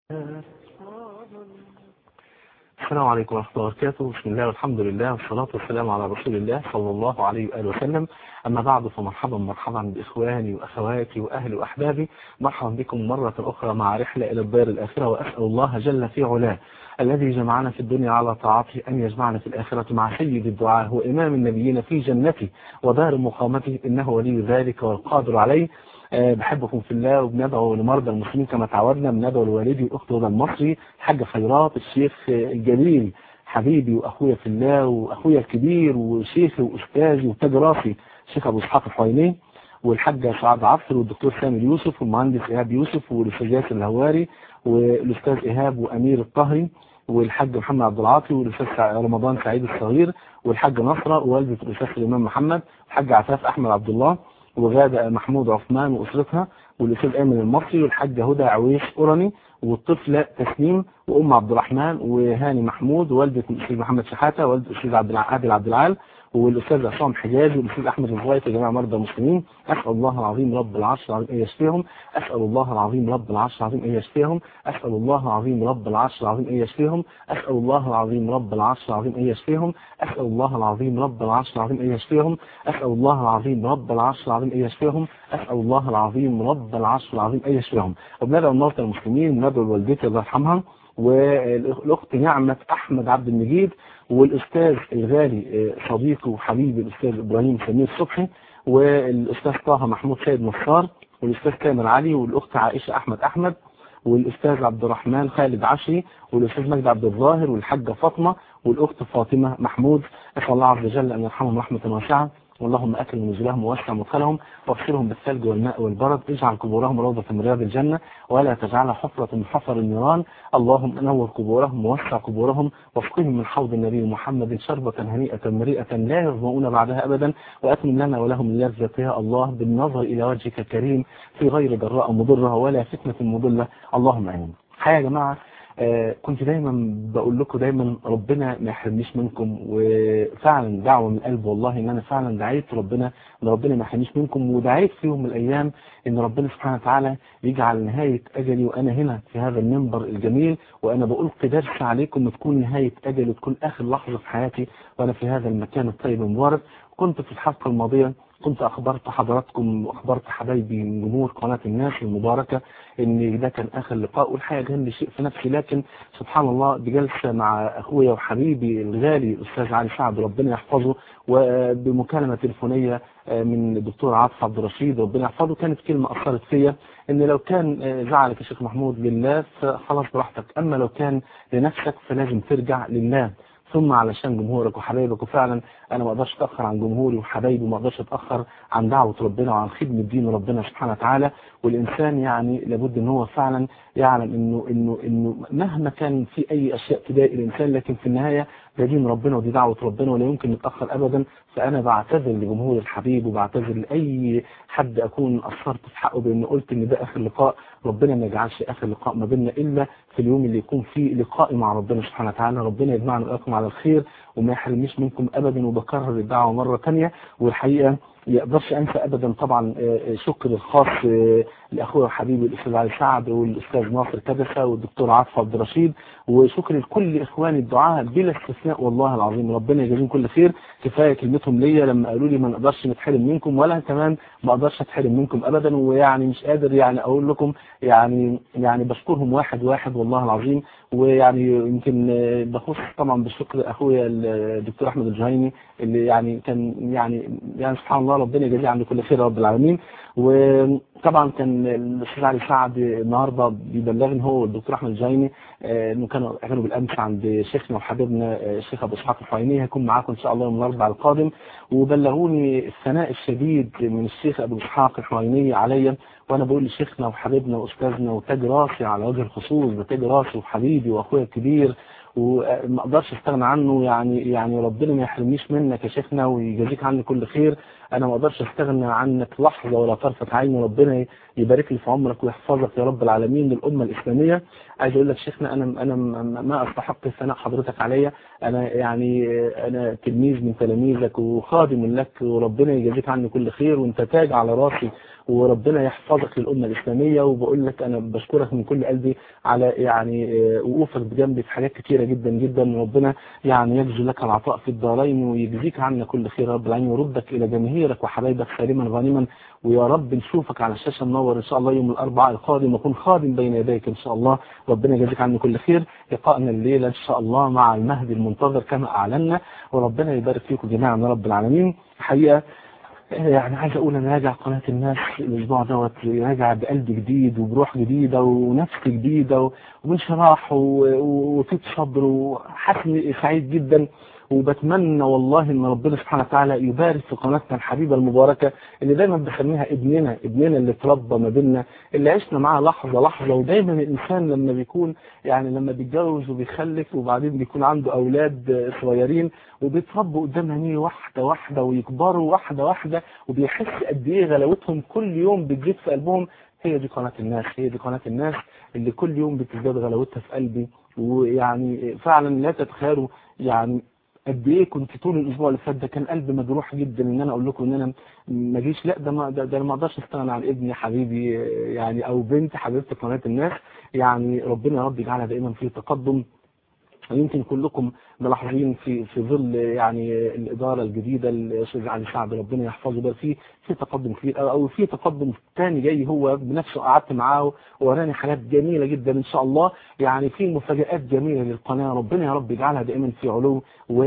السلام عليكم ورحمة الله وبركاته بسم الله والحمد لله والصلاة والسلام على رسول الله صلى الله عليه وآله وسلم أما بعد فمرحبا مرحبا بإخواني وأخواتي وأهلي وأحبابي مرحبا بكم مرة أخرى مع رحلة إلى الدار الآخرة وأسأل الله جل في علاه الذي جمعنا في الدنيا على طاعته أن يجمعنا في الآخرة مع سيد الدعاء وإمام النبيين في جنته ودار مقامته إنه ولي ذلك والقادر عليه أه بحبكم في الله وبندعو لمرضى المسلمين كما تعودنا بندعو لوالدي واختي هدى المصري حاج خيرات الشيخ الجليل حبيبي واخويا في الله واخويا الكبير وشيخي واستاذي وتاج راسي الشيخ ابو اسحاق الحويني والحاج سعاد عصر والدكتور سامي يوسف والمهندس ايهاب يوسف والاستاذ ياسر الهواري والاستاذ ايهاب وامير الطهري والحاج محمد عبد العاطي والاستاذ رمضان سعيد الصغير والحاج نصره ووالده الاستاذ الامام محمد الحاج عفاف احمد عبد الله وغادة محمود عثمان وأسرتها والأستاذ أيمن المصري والحاجة هدى عويش أوراني والطفلة تسنيم وأم عبد الرحمن وهاني محمود ووالدة الأستاذ محمد شحاتة ووالدة الأستاذ عبد عادل عبد العال والاستاذ عصام حجاز والاستاذ احمد الزويت يا جماعه مرضى المسلمين اسال الله العظيم رب العرش العظيم ان يشفيهم اسال الله العظيم رب العرش العظيم ان يشفيهم اسال الله العظيم رب العرش العظيم ان يشفيهم اسال الله العظيم رب العرش العظيم ان يشفيهم اسال الله العظيم رب العرش العظيم ان يشفيهم اسال الله العظيم رب العرش العظيم ان يشفيهم اسال الله العظيم رب العرش العظيم ان يشفيهم وبندعو الموتى المسلمين وندعو لوالدتي الله يرحمها والاخت نعمه احمد عبد المجيد والاستاذ الغالي صديقي وحبيبي الاستاذ ابراهيم سمير صبحي والاستاذ طه محمود سيد نصار والاستاذ كامل علي والاخت عائشه احمد احمد والاستاذ عبد الرحمن خالد عشري والاستاذ مجدي عبد الظاهر والحاجه فاطمه والاخت فاطمه محمود اسال الله عز وجل ان يرحمهم رحمه واسعه اللهم أكرم نزلهم ووسع مدخلهم واغسلهم بالثلج والماء والبرد اجعل قبورهم روضة من رياض الجنة ولا تجعلها حفرة من حفر النيران اللهم نور قبورهم ووسع قبورهم واسقهم من حوض النبي محمد شربة هنيئة مريئة لا يظمؤون بعدها أبدا وأتمم لنا ولهم اللذة يا الله بالنظر إلى وجهك الكريم في غير ضراء مضرة ولا فتنة مضلة اللهم آمين حيا يا جماعة آه كنت دايما بقول لكم دايما ربنا ما يحرمنيش منكم وفعلا دعوة من القلب والله ان انا فعلا دعيت ربنا ان ربنا ما يحرمنيش منكم ودعيت في يوم من الايام ان ربنا سبحانه وتعالى يجعل نهاية اجلي وانا هنا في هذا المنبر الجميل وانا بألقي درس عليكم تكون نهاية اجلي وتكون اخر لحظة في حياتي وانا في هذا المكان الطيب المبارك كنت في الحلقة الماضية كنت أخبرت حضراتكم وأخبرت حبايبي من جمهور قناة الناس المباركة إن ده كان آخر لقاء والحقيقة كان لي شيء في نفسي لكن سبحان الله بجلسة مع أخويا وحبيبي الغالي الأستاذ علي سعد ربنا يحفظه وبمكالمة تليفونية من الدكتور عاطف عبد الرشيد ربنا يحفظه كانت كلمة أثرت فيا إن لو كان زعلك يا شيخ محمود لله فخلاص براحتك أما لو كان لنفسك فلازم ترجع لله ثم علشان جمهورك وحبايبك وفعلا انا ما اقدرش اتاخر عن جمهوري وحبايبي وما اقدرش اتاخر عن دعوه ربنا وعن خدمه دين ربنا سبحانه وتعالى والانسان يعني لابد ان هو فعلا يعلم انه انه انه مهما كان في اي اشياء تضايق الانسان لكن في النهايه ده دين ربنا ودي دعوه ربنا ولا يمكن نتاخر ابدا فانا بعتذر لجمهور الحبيب وبعتذر لاي حد اكون قصرت في حقه بان قلت ان ده اخر لقاء ربنا ما يجعلش اخر لقاء ما بيننا الا في اليوم اللي يكون فيه لقائي مع ربنا سبحانه وتعالى ربنا يجمعنا واياكم على الخير وما يحرمنيش منكم ابدا وبكرر الدعوه مره ثانيه والحقيقه يقدرش انسى ابدا طبعا شكر الخاص لاخويا وحبيبي الاستاذ علي سعد والاستاذ ناصر كبسه والدكتور عاطف عبد الرشيد وشكر لكل اخواني الدعاء بلا استثناء والله العظيم ربنا يجازيهم كل خير كفايه كلمتهم ليا لما قالوا لي ما نقدرش نتحرم منكم ولا كمان ما اقدرش اتحرم منكم ابدا ويعني مش قادر يعني اقول لكم يعني يعني بشكرهم واحد واحد والله العظيم ويعني يمكن بخص طبعا بالشكر اخويا الدكتور احمد الجهيني اللي يعني كان يعني يعني سبحان الله ربنا يجازيه عنده كل خير رب العالمين وطبعا كان الاستاذ علي سعد النهارده بيبلغني هو والدكتور احمد الجهيني انه كانوا كانوا بالامس عند شيخنا وحبيبنا الشيخ ابو اسحاق الحويني هيكون معاكم ان شاء الله يوم الاربعاء القادم وبلغوني الثناء الشديد من الشيخ ابو اسحاق الحويني عليا وانا بقول لشيخنا وحبيبنا واستاذنا وتاج راسي على وجه الخصوص ده تاج راسي وحبيبي واخويا الكبير وما اقدرش استغنى عنه يعني يعني ربنا ما يحرمنيش منك يا شيخنا ويجازيك عني كل خير انا ما اقدرش استغنى عنك لحظه ولا طرفه عين وربنا يبارك لي في عمرك ويحفظك يا رب العالمين للامه الاسلاميه عايز اقول لك شيخنا انا انا ما استحق ثناء حضرتك عليا انا يعني انا تلميذ من تلاميذك وخادم لك وربنا يجازيك عني كل خير وانت تاج على راسي وربنا يحفظك للأمة الإسلامية وبقول لك أنا بشكرك من كل قلبي على يعني وقوفك بجنبي في حاجات كتيرة جدا جدا وربنا يعني يجزي لك العطاء في الدارين ويجزيك عنا كل خير رب العالمين ويردك إلى جماهيرك وحبايبك سالما غانما ويا رب نشوفك على الشاشة منور إن شاء الله يوم الأربعاء القادم وكون خادم بين يديك إن شاء الله ربنا يجزيك عني كل خير لقاءنا الليلة إن شاء الله مع المهدي المنتظر كما أعلنا وربنا يبارك فيكم جميعا يا رب العالمين حقيقة يعني عايز اقول انا راجع قناة الناس الاسبوع دوت راجع بقلب جديد وبروح جديدة ونفس جديدة وانشراح وفي صبر وحسن سعيد جدا وبتمنى والله ان ربنا سبحانه وتعالى يبارك في قناتنا الحبيبه المباركه اللي دايما بسميها ابننا ابننا اللي اتربى ما بيننا اللي عشنا معاه لحظه لحظه ودايما الانسان لما بيكون يعني لما بيتجوز وبيخلف وبعدين بيكون عنده اولاد صغيرين وبيتربوا قدام عينيه واحده واحده ويكبروا واحده واحده وبيحس قد ايه غلاوتهم كل يوم بتزيد في قلبهم هي دي قناه الناس هي دي قناه الناس اللي كل يوم بتزداد غلاوتها في قلبي ويعني فعلا لا تتخيلوا يعني قد ايه كنت طول الاسبوع اللي فات ده كان قلبي مجروح جدا ان انا اقول لكم ان انا ما اجيش لا ده ما ده, ده ما اقدرش استغنى عن ابني حبيبي يعني او بنت حبيبتي قناه الناس يعني ربنا يا رب يجعلها دائما في تقدم يمكن كلكم ملاحظين في في ظل يعني الاداره الجديده الاستاذ علي سعد ربنا يحفظه ده في في تقدم كبير او في تقدم ثاني جاي هو بنفسه قعدت معاه وراني حاجات جميله جدا ان شاء الله يعني في مفاجات جميله للقناه ربنا يا رب يجعلها دائما في علو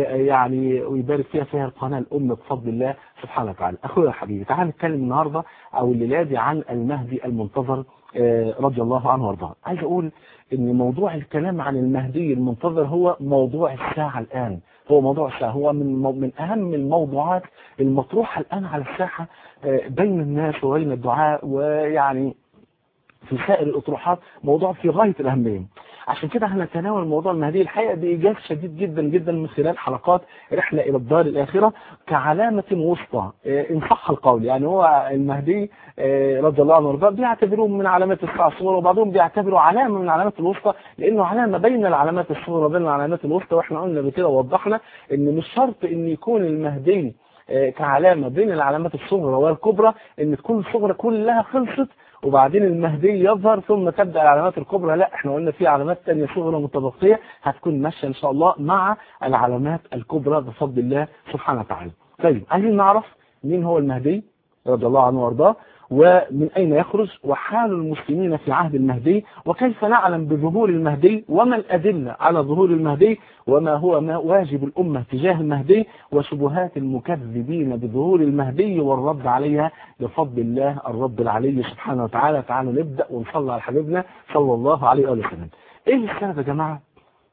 ويعني ويبارك فيها فيها القناه الام بفضل الله سبحانه وتعالى اخويا يا حبيبي تعال نتكلم النهارده او الليله دي عن المهدي المنتظر رضي الله عنه وارضاه عايز اقول ان موضوع الكلام عن المهدي المنتظر هو موضوع الساعة الآن هو موضوع الساعة هو من من أهم الموضوعات المطروحة الآن على الساحة بين الناس وبين الدعاء ويعني في سائر الأطروحات موضوع في غاية الأهمية عشان كده هنتناول موضوع المهدي الحقيقة بإيجاز شديد جدا جدا من خلال حلقات رحلة إلى الدار الآخرة كعلامة وسطى إن صح القول يعني هو المهدي رضي الله عنه وارضاه بيعتبروه من علامات الساعة الصغرى وبعضهم بيعتبروا علامة من علامات الوسطى لأنه علامة بين العلامات الصغرى وبين العلامات الوسطى وإحنا قلنا بكده ووضحنا إن مش شرط إن يكون المهدي كعلامة بين العلامات الصغرى والكبرى إن تكون الصغرى كلها خلصت وبعدين المهدي يظهر ثم تبدأ العلامات الكبرى لا احنا قلنا في علامات تانية صغرى متبقية هتكون ماشية ان شاء الله مع العلامات الكبرى بفضل الله سبحانه وتعالى طيب عايزين نعرف مين هو المهدي رضي الله عنه وارضاه ومن أين يخرج وحال المسلمين في عهد المهدي وكيف نعلم بظهور المهدي وما الأدلة على ظهور المهدي وما هو ما واجب الأمة تجاه المهدي وشبهات المكذبين بظهور المهدي والرد عليها بفضل الله الرب العلي سبحانه وتعالى تعالوا نبدأ ونصلي على حبيبنا صلى الله عليه وآله وسلم ايه السبب يا جماعة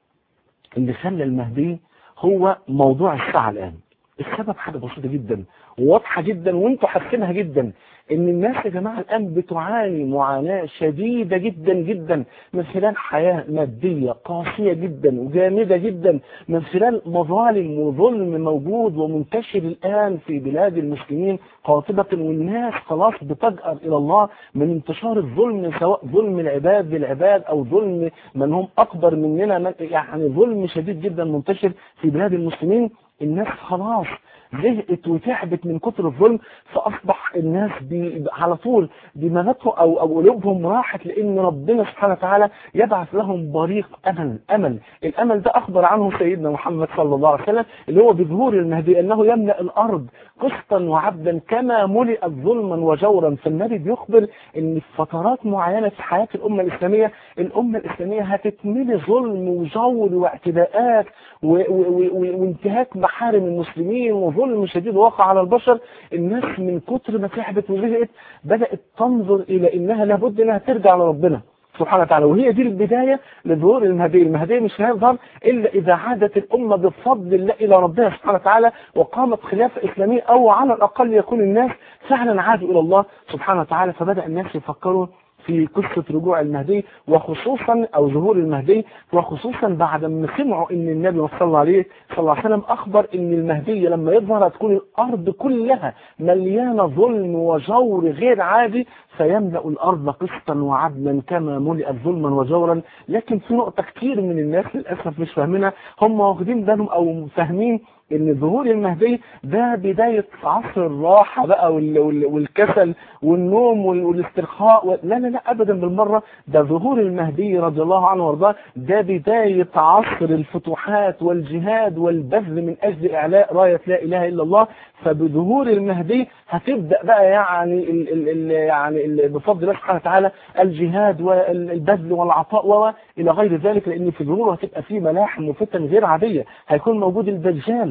اللي خلى المهدي هو موضوع الساعة الآن السبب حاجة بسيطة جدا وواضحة جدا وانتوا حاسينها جدا ان الناس يا جماعة الان بتعاني معاناة شديدة جدا جدا من خلال حياة مادية قاسية جدا وجامدة جدا من خلال مظالم وظلم موجود ومنتشر الان في بلاد المسلمين قاطبة والناس خلاص بتجأر الى الله من انتشار الظلم سواء ظلم العباد للعباد او ظلم من هم اكبر مننا يعني ظلم شديد جدا منتشر في بلاد المسلمين الناس خلاص زهقت وتعبت من كتر الظلم فأصبح الناس بي على طول دماغاتهم أو, أو قلوبهم راحت لأن ربنا سبحانه وتعالى يبعث لهم بريق أمل أمل الأمل ده أخبر عنه سيدنا محمد صلى الله عليه وسلم اللي هو بظهور المهدي أنه يملأ الأرض قسطا وعبدا كما ملئت ظلما وجورا فالنبي بيخبر أن في فترات معينة في حياة الأمة الإسلامية الأمة الإسلامية هتتملي ظلم وجور واعتداءات وانتهاك محارم المسلمين وظلم شديد واقع على البشر الناس من كتر ما تعبت وزهقت بدأت تنظر إلى إنها لابد إنها ترجع لربنا سبحانه وتعالى وهي دي البداية لظهور المهدي المهدي مش هيظهر إلا إذا عادت الأمة بفضل الله إلى ربنا سبحانه وتعالى وقامت خلافة إسلامية أو على الأقل يكون الناس فعلا عادوا إلى الله سبحانه وتعالى فبدأ الناس يفكروا في قصة رجوع المهدي وخصوصا أو ظهور المهدي وخصوصا بعد ما سمعوا إن النبي صلى الله عليه صلى الله عليه وسلم أخبر إن المهدي لما يظهر هتكون الأرض كلها مليانة ظلم وجور غير عادي فيملأ الأرض قسطا وعدلا كما ملئت ظلما وجورا لكن في نقطة كتير من الناس للأسف مش فاهمينها هم واخدين بالهم أو فاهمين ان ظهور المهدي ده بداية عصر الراحة بقى وال- وال- والكسل والنوم وال- والاسترخاء و- لا لا لا ابدا بالمرة ده ظهور المهدي رضي الله عنه وارضاه ده بداية عصر الفتوحات والجهاد والبذل من اجل اعلاء راية لا اله الا الله فبظهور المهدي هتبدأ بقى يعني ال ال ال يعني ال بفضل الله سبحانه وتعالى الجهاد والبذل والعطاء و الى غير ذلك لان في ظهوره هتبقى فيه ملاحم وفتن غير عادية هيكون موجود الدجال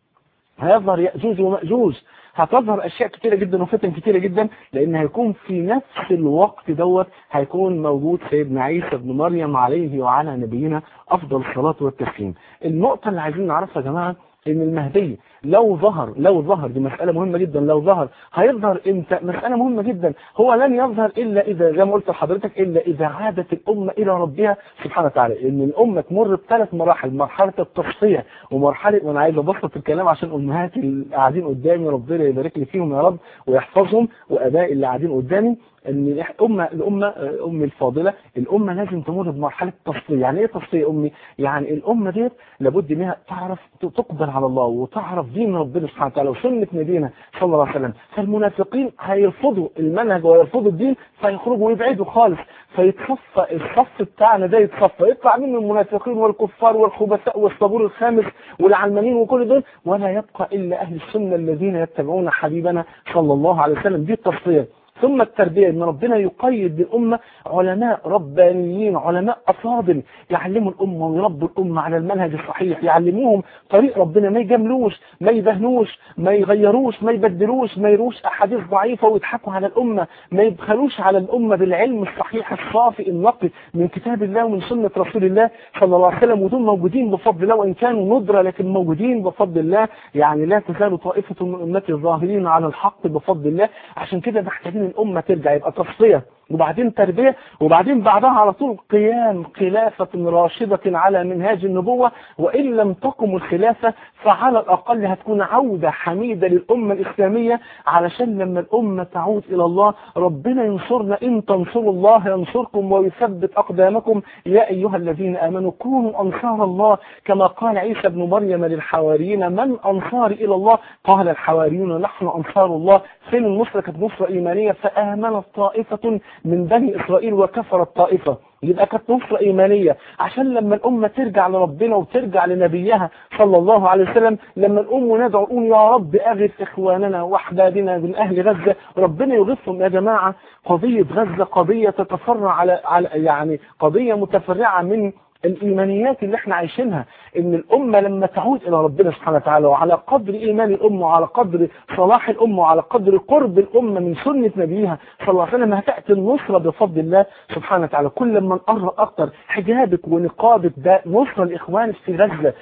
هيظهر يأجوج ومأجوج هتظهر أشياء كتيرة جدا وفتن كتيرة جدا لأن هيكون في نفس الوقت دوت هيكون موجود سيدنا عيسى بن مريم عليه وعلى نبينا أفضل الصلاة والتسليم النقطة اللي عايزين نعرفها يا جماعة ان المهدي لو ظهر لو ظهر دي مسألة مهمة جدا لو ظهر هيظهر امتى مسألة مهمة جدا هو لن يظهر الا اذا زي ما قلت لحضرتك الا اذا عادت الامة الى ربها سبحانه وتعالى ان الامة تمر بثلاث مراحل مرحلة التصفية ومرحلة وانا عايز ابسط الكلام عشان امهاتي اللي قاعدين قدامي ربنا يبارك لي فيهم يا رب ويحفظهم وابائي اللي قاعدين قدامي ان الامه الامه ام الفاضله الامه لازم تمر بمرحله تصفيه يعني ايه تصفيه امي يعني الامه ديت لابد انها تعرف تقبل على الله وتعرف دين ربنا سبحانه وتعالى وسنه نبينا صلى الله عليه وسلم فالمنافقين هيرفضوا المنهج ويرفضوا الدين فيخرجوا ويبعدوا خالص فيتصفى الصف بتاعنا ده يتصفى يطلع منه المنافقين والكفار والخبثاء والصبور الخامس والعلمانيين وكل دول ولا يبقى الا اهل السنه الذين يتبعون حبيبنا صلى الله عليه وسلم دي التصفيه ثم التربية ان ربنا يقيد للأمة علماء ربانيين علماء أفاضل يعلموا الأمة ويربوا الأمة على المنهج الصحيح يعلموهم طريق ربنا ما يجاملوش ما يبهنوش ما يغيروش ما يبدلوش ما يروش أحاديث ضعيفة ويضحكوا على الأمة ما يبخلوش على الأمة بالعلم الصحيح الصافي النقي من كتاب الله ومن سنة رسول الله صلى الله عليه وسلم ودول موجودين بفضل الله وإن كانوا ندرة لكن موجودين بفضل الله يعني لا تزال طائفة من أمتي الظاهرين على الحق بفضل الله عشان كده محتاجين الأمة ترجع يبقى تصفية وبعدين تربية وبعدين بعدها على طول قيام خلافة راشدة على منهاج النبوة وإن لم تقم الخلافة فعلى الأقل هتكون عودة حميدة للأمة الإسلامية علشان لما الأمة تعود إلى الله ربنا ينصرنا إن تنصروا الله ينصركم ويثبت أقدامكم يا أيها الذين آمنوا كونوا أنصار الله كما قال عيسى بن مريم للحواريين من أنصار إلى الله قال الحواريون نحن أنصار الله فين النصرة كانت نصرة إيمانية فآمنت طائفة من بني إسرائيل وكفرت طائفة يبقى كانت نصرة إيمانية عشان لما الأمة ترجع لربنا وترجع لنبيها صلى الله عليه وسلم لما الأم ندعو نقول يا رب أغث إخواننا وأحبابنا من أهل غزة ربنا يغثهم يا جماعة قضية غزة قضية تتفرع على, على يعني قضية متفرعة من الإيمانيات اللي احنا عايشينها ان الأمة لما تعود إلى ربنا سبحانه وتعالى وعلى قدر إيمان الأمة وعلى قدر صلاح الأمة وعلى قدر قرب الأمة من سنة نبيها صلى الله عليه وسلم هتأتي النصرة بفضل الله سبحانه وتعالى كل ما نقرب أكتر حجابك ونقابك ده نصرة الإخوان في غزة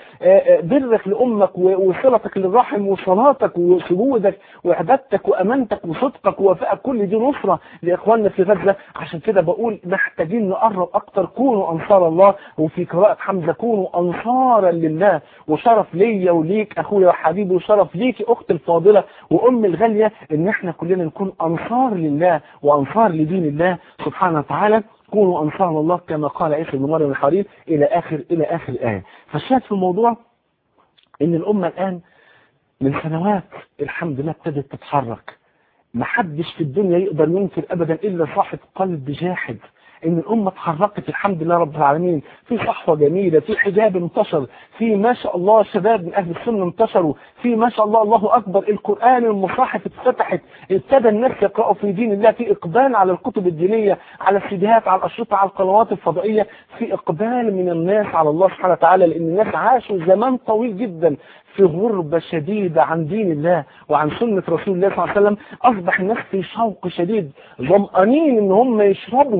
برك لأمك وصلتك للرحم وصلاتك وسجودك وعبادتك وأمانتك وصدقك ووفائك كل دي نصرة لإخواننا في غزة عشان كده بقول محتاجين نقرب أكتر كونوا أنصار الله وفي قراءة حمزة كونوا أنصارا لله وشرف ليا وليك أخويا وحبيبي وشرف ليكي أخت الفاضلة وأم الغالية إن إحنا كلنا نكون أنصار لله وأنصار لدين الله سبحانه وتعالى كونوا أنصار الله كما قال عيسى بن مريم الحرير إلى آخر إلى آخر الآية فالشاهد في الموضوع إن الأمة الآن من سنوات الحمد لله ابتدت تتحرك محدش في الدنيا يقدر ينكر أبدا إلا صاحب قلب جاحد ان الامة اتحركت الحمد لله رب العالمين في صحوة جميلة في حجاب انتشر في ما شاء الله شباب من اهل السنة انتشروا في ما شاء الله الله اكبر القرآن المصاحف اتفتحت ابتدى الناس يقرأوا في دين الله في اقبال على الكتب الدينية على السيديهات على الاشرطة على القنوات الفضائية في اقبال من الناس على الله سبحانه وتعالى لان الناس عاشوا زمان طويل جدا في غربة شديدة عن دين الله وعن سنة رسول الله صلى الله عليه وسلم أصبح الناس في شوق شديد ظمأنين إن هم يشربوا من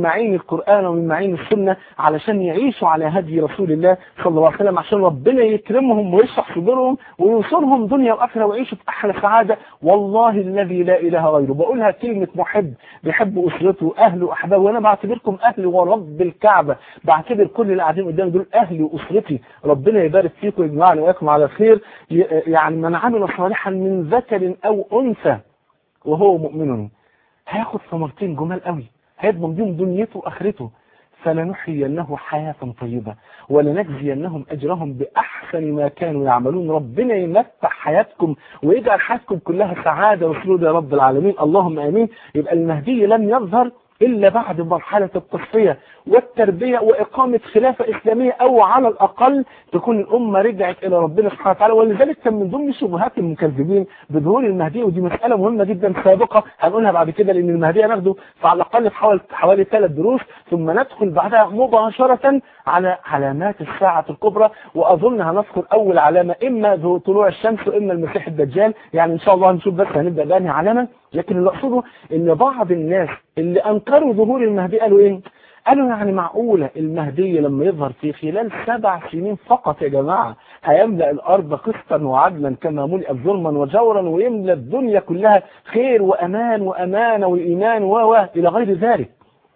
معين القرآن ومن معين السنة علشان يعيشوا على هدي رسول الله صلى الله عليه وسلم عشان ربنا يكرمهم ويشرح صدورهم وينصرهم دنيا وآخرة ويعيشوا في أحلى سعادة والله الذي لا إله غيره بقولها كلمة محب بيحب أسرته أهله وأحبابه وأنا بعتبركم أهلي ورب الكعبة بعتبر كل اللي قاعدين قدامي دول أهلي وأسرتي ربنا يبارك فيكم ويجمعني وياكم على خير يعني من عمل صالحا من ذكر أو أنثى وهو مؤمن هياخد ثمرتين جمال قوي هيضمن بيهم دنيته واخرته فلنحيينه حياة طيبة ولنجزينهم أجرهم بأحسن ما كانوا يعملون ربنا يمتع حياتكم ويجعل حياتكم كلها سعادة وسرور يا رب العالمين اللهم آمين يبقى المهدي لم يظهر إلا بعد مرحلة التصفية والتربية وإقامة خلافة إسلامية أو على الأقل تكون الأمة رجعت إلى ربنا سبحانه وتعالى ولذلك كان من ضمن شبهات المكذبين بظهور المهدي ودي مسألة مهمة جدا سابقة هنقولها بعد كده لأن المهدي هناخده فعلى الأقل في حوالي حوالي ثلاث دروس ثم ندخل بعدها مباشرة على علامات الساعة الكبرى وأظن هنذكر أول علامة إما طلوع الشمس وإما المسيح الدجال يعني إن شاء الله هنشوف بس هنبدأ بأنهي علامة لكن اللي أقصده إن بعض الناس اللي أنكروا ظهور المهدي قالوا إيه قالوا يعني معقولة المهدي لما يظهر في خلال سبع سنين فقط يا جماعة هيملأ الأرض قسطا وعدلا كما ملئت ظلما وجورا ويملأ الدنيا كلها خير وأمان وأمانة وإيمان و إلى غير ذلك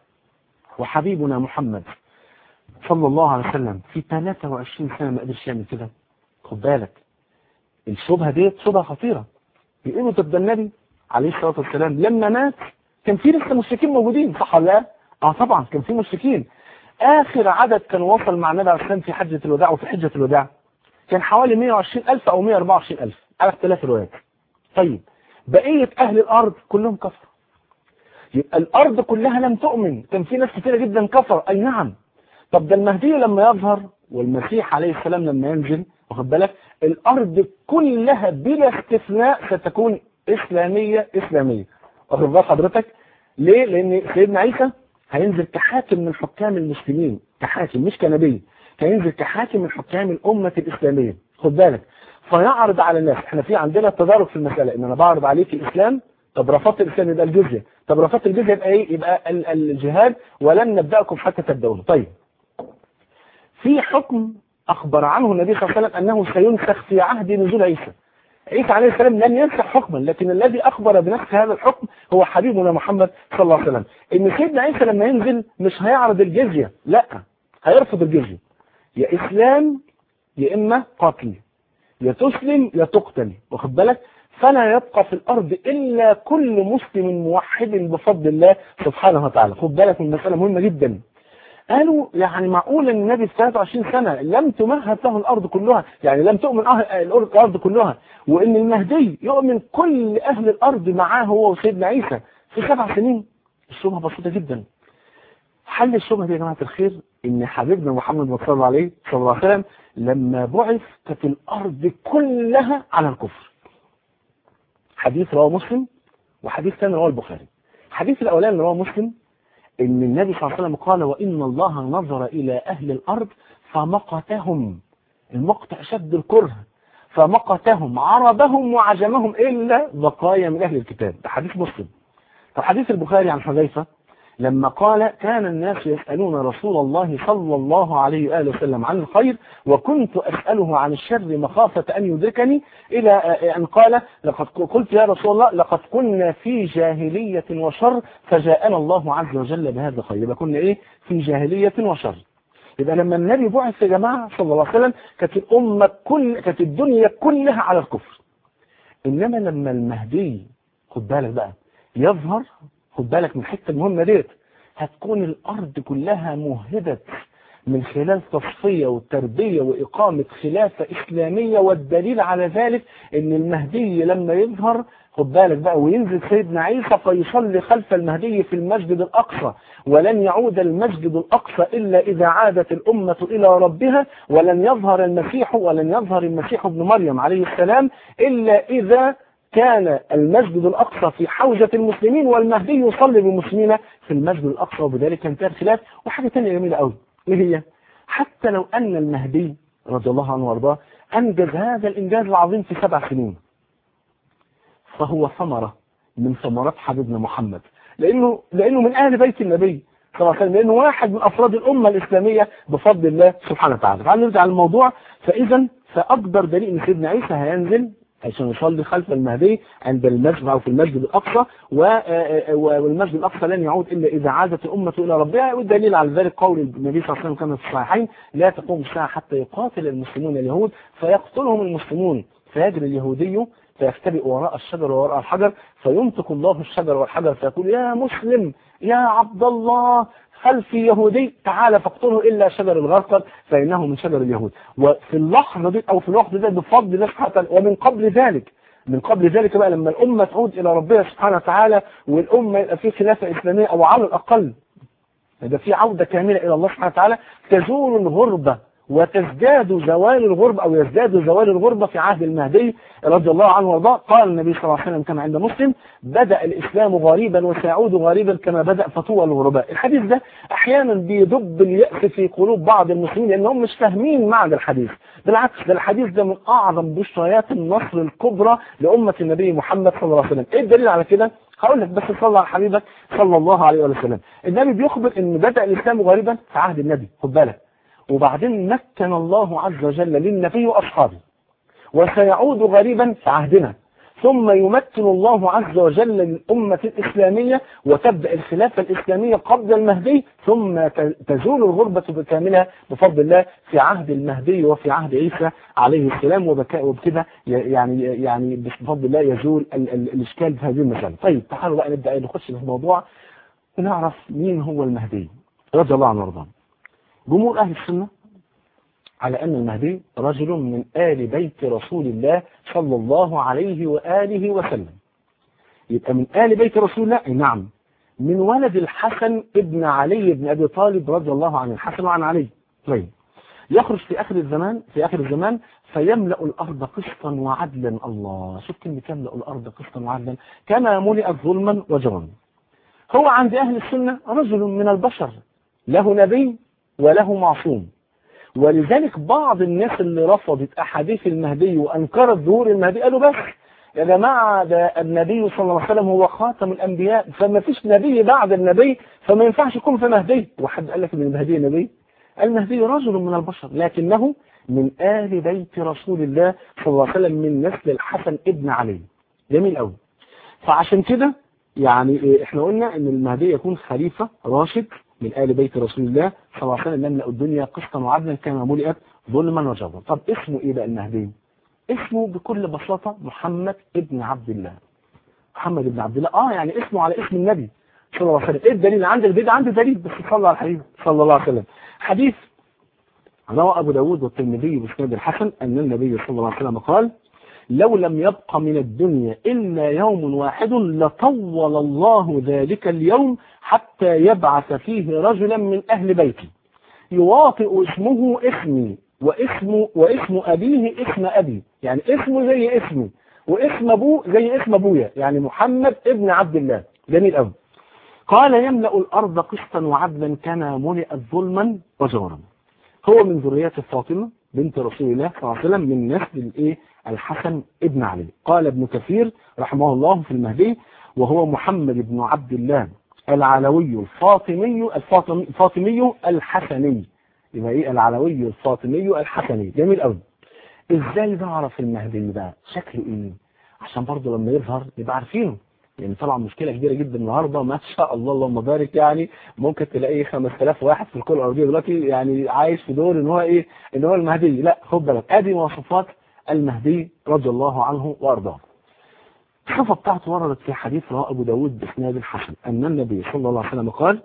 وحبيبنا محمد صلى الله عليه وسلم في 23 سنة ما قدرش يعمل كده خد بالك الشبهة ديت شبهة خطيرة بيقولوا طب ده النبي عليه الصلاة والسلام لما مات كان في لسه مشركين موجودين صح ولا لا؟ اه طبعا كان في مشركين اخر عدد كان وصل مع النبي عليه السلام في حجة الوداع وفي حجة الوداع كان حوالي 120 ألف أو 124 ألف على اختلاف الروايات طيب بقية أهل الأرض كلهم كفروا يبقى الأرض كلها لم تؤمن كان في ناس كتيرة جدا كفر أي نعم طب ده المهدي لما يظهر والمسيح عليه السلام لما ينزل واخد بالك الأرض كلها بلا استثناء ستكون إسلامية إسلامية واخد بال حضرتك ليه؟ لأن سيدنا عيسى هينزل كحاكم من حكام المسلمين كحاكم مش كنبي هينزل كحاكم من حكام الأمة الإسلامية خد بالك فيعرض على الناس احنا في عندنا تدارك في المسألة ان انا بعرض عليك الإسلام طب رفضت الإسلام يبقى الجزية طب رفضت الجزية يبقى ايه يبقى الجهاد ولن نبدأكم حتى تبدأون طيب في حكم أخبر عنه النبي صلى الله عليه وسلم أنه سينسخ في عهد نزول عيسى عيسى عليه السلام لن ينسخ حكما لكن الذي أخبر بنفس هذا الحكم هو حبيبنا محمد صلى الله عليه وسلم إن سيدنا عيسى لما ينزل مش هيعرض الجزية لا هيرفض الجزية يا إسلام يا إما قتل يا تسلم يا تقتل واخد بالك فلا يبقى في الأرض إلا كل مسلم موحد بفضل الله سبحانه وتعالى خد بالك من مسألة مهمة جدا قالوا يعني معقول ان النبي في 23 سنة لم تمهد له الأرض كلها يعني لم تؤمن الأرض كلها وإن المهدي يؤمن كل أهل الأرض معاه هو وسيدنا عيسى في سبع سنين الشبهة بسيطة جدا حل الشبهة دي يا جماعة الخير إن حبيبنا محمد صلى الله عليه صلى الله عليه وسلم لما بعث كانت الأرض كلها على الكفر حديث رواه مسلم وحديث ثاني رواه البخاري الحديث الأولاني رواه مسلم ان النبي صلى الله عليه وسلم قال وإن الله نظر إلى أهل الأرض فمقتهم المقت أشد الكره فمقتهم عربهم وعجمهم إلا بقايا من أهل الكتاب ده حديث مسلم طب حديث البخاري عن حذيفة لما قال كان الناس يسألون رسول الله صلى الله عليه وآله وسلم عن الخير وكنت أسأله عن الشر مخافة أن يدركني إلى أن قال لقد قلت يا رسول الله لقد كنا في جاهلية وشر فجاءنا الله عز وجل بهذا الخير يبقى كنا إيه في جاهلية وشر يبقى لما النبي بعث يا جماعة صلى الله عليه وسلم كانت الأمة كل كانت الدنيا كلها على الكفر إنما لما المهدي خد بالك بقى يظهر خد بالك من الحته المهمه ديت هتكون الارض كلها مهدت من خلال تصفيه وتربيه واقامه خلافه اسلاميه والدليل على ذلك ان المهدي لما يظهر خد بالك بقى وينزل سيدنا عيسى فيصلي خلف المهدي في المسجد الاقصى ولن يعود المسجد الاقصى الا اذا عادت الامه الى ربها ولن يظهر المسيح ولن يظهر المسيح ابن مريم عليه السلام الا اذا كان المسجد الأقصى في حوزة المسلمين والمهدي يصلي بالمسلمين في المسجد الأقصى وبذلك انتهى الخلاف وحاجة ثانيه جميلة قوي ايه هي حتى لو أن المهدي رضي الله عنه وارضاه أنجز هذا الإنجاز العظيم في سبع سنين فهو ثمرة من ثمرات حبيبنا محمد لأنه, لأنه من أهل بيت النبي صلى الله عليه وسلم لانه واحد من افراد الامه الاسلاميه بفضل الله سبحانه وتعالى تعالوا نرجع للموضوع فاذا فاكبر دليل ان سيدنا عيسى هينزل عشان يصلي خلف المهدي عند المسجد او في المسجد الاقصى والمسجد الاقصى لن يعود الا اذا عادت الامه الى ربها والدليل على ذلك قول النبي صلى الله عليه وسلم كما في الصحيحين لا تقوم الساعه حتى يقاتل المسلمون اليهود فيقتلهم المسلمون فيجري اليهودي فيختبئ وراء الشجر وراء الحجر فينطق الله الشجر والحجر فيقول يا مسلم يا عبد الله هل في يهودي تعالى فاقتله إلا شجر الغرقد فإنه من شجر اليهود وفي اللحظة دي أو في الوقت ده بفضل الله سبحانه ومن قبل ذلك من قبل ذلك بقى لما الأمة تعود إلى ربها سبحانه وتعالى والأمة يبقى في خلافة إسلامية أو على الأقل يبقى في عودة كاملة إلى الله سبحانه وتعالى تزول الغربة وتزداد زوال الغربة أو يزداد زوال الغربة في عهد المهدي رضي الله عنه وارضاه قال النبي صلى الله عليه وسلم كما عند مسلم بدأ الإسلام غريبا وسيعود غريبا كما بدأ فطوى الغرباء الحديث ده أحيانا بيدب اليأس في قلوب بعض المسلمين لأنهم مش فاهمين معنى الحديث بالعكس ده الحديث ده من أعظم بشريات النصر الكبرى لأمة النبي محمد صلى الله عليه وسلم إيه الدليل على كده؟ هقول لك بس صلى على حبيبك صلى الله عليه وسلم النبي بيخبر ان بدأ الإسلام غريبا في عهد النبي خد بالك وبعدين مكن الله عز وجل للنبي وأصحابه وسيعود غريبا في عهدنا ثم يمكن الله عز وجل للأمة الإسلامية وتبدأ الخلافة الإسلامية قبل المهدي ثم تزول الغربة بكاملها بفضل الله في عهد المهدي وفي عهد عيسى عليه السلام وبكده يعني يعني بفضل الله يزول ال ال الإشكال في هذه المسألة طيب تعالوا بقى نبدأ نخش في الموضوع ونعرف مين هو المهدي رضي الله عنه وارضاه جمهور أهل السنة على أن المهدي رجل من آل بيت رسول الله صلى الله عليه وآله وسلم يبقى من آل بيت رسول الله نعم من ولد الحسن ابن علي بن أبي طالب رضي الله عنه الحسن وعن علي طيب يخرج في آخر الزمان في آخر الزمان فيملأ الأرض قسطا وعدلا الله شوف كلمة يملأ الأرض قسطا وعدلا كما ملئت ظلما وجرما هو عند أهل السنة رجل من البشر له نبي وله معصوم ولذلك بعض الناس اللي رفضت أحاديث المهدي وأنكرت ظهور المهدي قالوا بس يا جماعة ده النبي صلى الله عليه وسلم هو خاتم الأنبياء فما فيش نبي بعد النبي فما ينفعش يكون في مهدي وحد قال لك ان المهدي نبي المهدي رجل من البشر لكنه من آل بيت رسول الله صلى الله عليه وسلم من نسل الحسن ابن علي جميل قوي فعشان كده يعني احنا قلنا ان المهدي يكون خليفة راشد من آل بيت رسول الله صلى الله عليه وسلم نملأ الدنيا قسطا وعدلا كما ملئت ظلما وجبرا طب اسمه ايه بقى المهدي اسمه بكل بساطة محمد ابن عبد الله محمد ابن عبد الله اه يعني اسمه على اسم النبي صلى الله عليه وسلم ايه الدليل عندك بدعة عندي دليل بس صلى على الحبيب صلى الله عليه وسلم حديث روى ابو داود والترمذي باسناد الحسن ان النبي صلى الله عليه وسلم قال لو لم يبق من الدنيا إلا يوم واحد لطول الله ذلك اليوم حتى يبعث فيه رجلا من أهل بيتي يواطئ اسمه اسمي واسم, واسم أبيه اسم أبي يعني اسمه زي اسمي واسم أبوه زي اسم أبويا يعني محمد ابن عبد الله جميل أوي قال يملأ الأرض قسطا وعدلا كما ملئت ظلما وجورا هو من ذريات فاطمة بنت رسول الله صلى الله عليه وسلم من نسل الايه الحسن ابن علي قال ابن كثير رحمه الله في المهدي وهو محمد بن عبد الله العلوي الفاطمي الفاطمي, الفاطمي الحسني يبقى ايه العلوي الفاطمي الحسني جميل قوي ازاي بعرف المهدي بقى شكله ايه عشان برضه لما يظهر نبقى عارفينه يعني طبعا مشكلة كبيرة جدا النهاردة ما شاء الله اللهم بارك يعني ممكن تلاقي 5000 واحد في الكرة الأرضية دلوقتي يعني عايش في دور ان هو ايه ان هو المهدي لا خد بالك ادي مواصفات المهدي رضي الله عنه وارضاه الصفة بتاعته وردت في حديث رواه أبو داود بإسناد الحسن أن النبي صلى الله عليه وسلم قال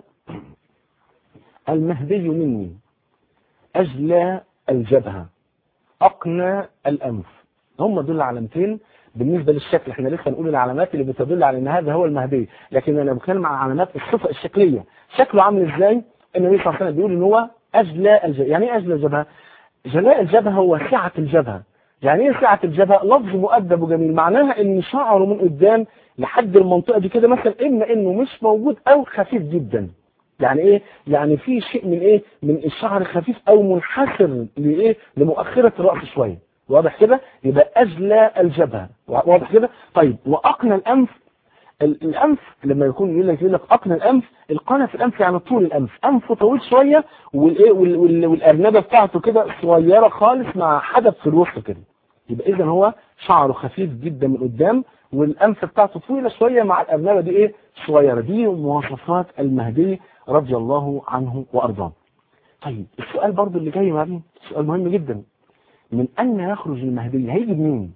المهدي مني أجلى الجبهة أقنى الأنف هم دول علامتين بالنسبة للشكل احنا لسه نقول العلامات اللي بتدل على ان هذا هو المهدي لكن انا بتكلم عن علامات الصفة الشكلية شكله عامل ازاي النبي صلى الله عليه وسلم بيقول ان هو اجلى الجبهة يعني ايه اجلى الجبهة جلاء الجبهة هو سعة الجبهة يعني ايه سعة الجبهة لفظ مؤدب وجميل معناها ان شعره من قدام لحد المنطقة دي كده مثلا اما انه مش موجود او خفيف جدا يعني ايه يعني في شيء من ايه من الشعر خفيف او منحسر لايه لمؤخرة الرأس شوية واضح كده يبقى اجلى الجبهة واضح كده طيب واقنى الانف ال- الانف لما يكون يقول لك يقول لك اقن الانف القنا في الانف يعني طول الانف انفه طويل شويه والايه وال- وال- والارنبه بتاعته كده صغيره خالص مع حدب في الوسط كده يبقى اذا هو شعره خفيف جدا من قدام والانف بتاعته طويله شويه مع الارنبه دي ايه صغيره دي مواصفات المهدي رضي الله عنه وارضاه طيب السؤال برضو اللي جاي معانا سؤال مهم جدا من أين يخرج المهدي هيجي منين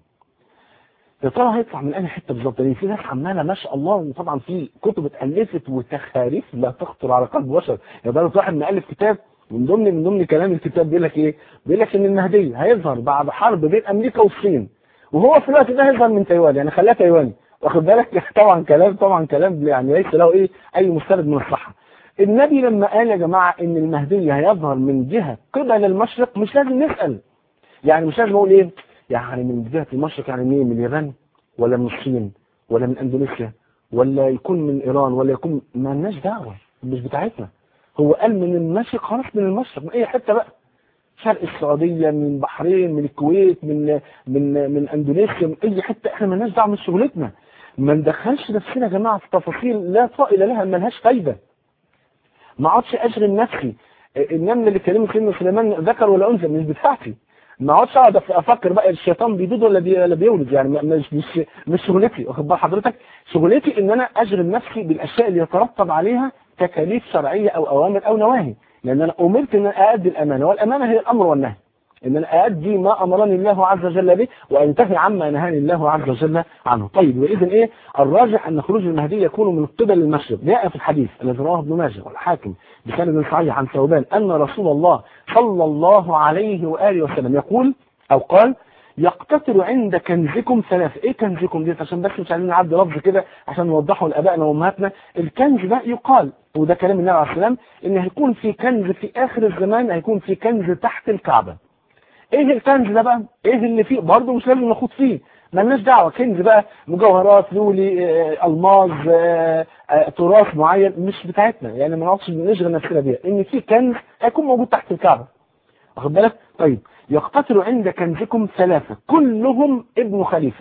يا ترى هيطلع من أي حتة بالظبط لأن في ناس عمالة ما شاء الله وطبعا في كتب اتألفت وتخاريف لا تخطر على قلب بشر يا ترى واحد مؤلف كتاب من ضمن من ضمن كلام الكتاب بيقول لك ايه؟ بيقول لك ان المهدي هيظهر بعد حرب بين امريكا والصين وهو في الوقت ده هيظهر من تايوان يعني خلاه تايواني واخد بالك طبعا كلام طبعا كلام يعني ليس له ايه اي مستند من الصحه النبي لما قال يا جماعه ان المهدي هيظهر من جهه قبل المشرق مش لازم نسال يعني مش لازم اقول ايه يعني من جهه المشرق يعني منين من اليابان ولا من الصين ولا من اندونيسيا ولا يكون من ايران ولا يكون ما لناش دعوه مش بتاعتنا هو قال من المشرق خلاص من المشرق من اي حته بقى شرق السعوديه من البحرين من الكويت من من من اندونيسيا من اي حته احنا مالناش دعوه مش شغلتنا ما ندخلش نفسنا يا جماعه في تفاصيل لا طائل لها ملهاش فايده ما اقعدش اشغل نفسي النمل اللي كلمه سيدنا سليمان ذكر ولا انثى مش بتاعتي ما اقعدش اقعد افكر بقى الشيطان بيبيض ولا بي ولا بيولد يعني مش مش مش شغلتي واخد بال حضرتك شغلتي ان انا اشغل نفسي بالاشياء اللي يترتب عليها تكاليف شرعيه او اوامر او نواهي لان انا امرت ان انا اادي الامانه والامانه هي الامر والنهي ان انا اادي ما امرني الله عز وجل به وانتهي عما نهاني الله عز وجل عنه طيب واذا ايه الراجح ان خروج المهدي يكون من قبل المشرق جاء في الحديث الذي رواه ابن ماجه والحاكم بسند صحيح عن ثوبان ان رسول الله صلى الله عليه واله وسلم يقول او قال يقتتل عند كنزكم ثلاثة ايه كنزكم دي عشان بس مش عايزين نعدي لفظ كده عشان نوضحه لابائنا وامهاتنا الكنز ده يقال وده كلام النبي عليه السلام ان هيكون في كنز في اخر الزمان هيكون في كنز تحت الكعبه ايه الكنز ده بقى ايه اللي فيه برضه مش لازم نخوض فيه مالناش دعوه كنز بقى مجوهرات لولي آه، الماظ آه، آه، تراث معين مش بتاعتنا يعني ما نقعدش نشغل نفسنا بيها ان في كنز هيكون موجود تحت الكعبه واخد بالك طيب يقتتل عند كنزكم ثلاثه كلهم ابن خليفه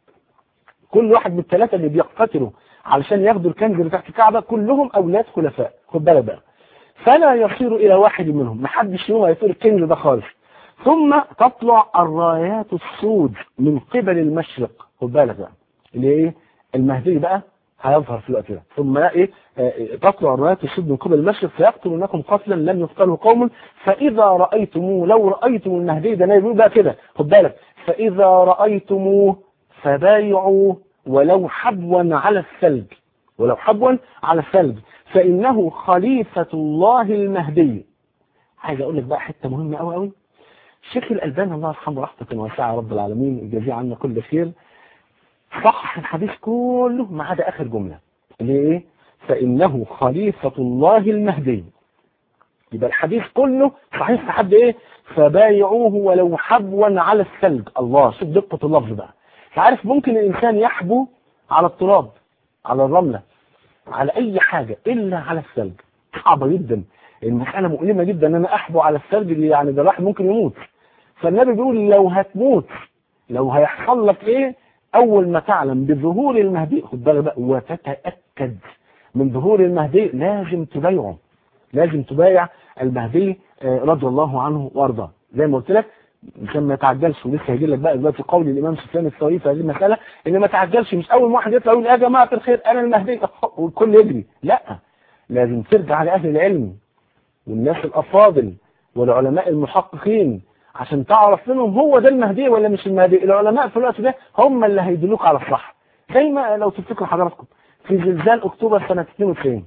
كل واحد من الثلاثه اللي بيقتتلوا علشان ياخدوا الكنز اللي تحت الكعبه كلهم اولاد خلفاء خد بالك بقى فلا يصير الى واحد منهم محدش يوم هيصير الكنز ده خالص ثم تطلع الرايات السود من قبل المشرق خد بالك بقى اللي هي ايه المهدي بقى هيظهر في الوقت ده ثم ايه آه، تطلع الرايات السود من قبل المشرق فيقتلونكم قتلا لم يقتله قوم فاذا رايتموه لو رايتم المهدي ده نبي بقى كده خد بالك فاذا رايتموه فبايعوا ولو حبوا على الثلج ولو حبوا على الثلج فانه خليفه الله المهدي عايز اقول لك بقى حته مهمه قوي قوي الشيخ الألباني الله يرحمه رحمة واسعة رب العالمين يجازيه عنا كل خير صحح الحديث كله ما عدا آخر جملة اللي هي إيه؟ فإنه خليفة الله المهدي يبقى الحديث كله صحيح في حد إيه فبايعوه ولو حبوا على الثلج الله شوف دقة اللفظ بقى عارف ممكن الإنسان يحبو على التراب على الرملة على أي حاجة إلا على الثلج صعبة جدا المسألة مؤلمة جدا ان انا احبو على الثلج اللي يعني ده الواحد ممكن يموت فالنبي بيقول لو هتموت لو هيحصل لك ايه اول ما تعلم بظهور المهدي خد بالك بقى وتتأكد من ظهور المهدي لازم تبايعه لازم تبايع المهدي آه، رضي الله عنه وارضاه زي ما قلت لك عشان ما يتعجلش ولسه هيجي لك بقى دلوقتي قول الامام سفيان الثوري في هذه المساله ان ما تعجلش مش اول واحد يطلع يقول يا جماعه الخير انا المهدي والكل يجري لا لازم ترجع لاهل العلم والناس الأفاضل والعلماء المحققين عشان تعرف منهم هو ده المهدي ولا مش المهدي العلماء في الوقت ده هم اللي هيدلوك على الصح زي ما لو تفتكروا حضراتكم في زلزال أكتوبر سنة 92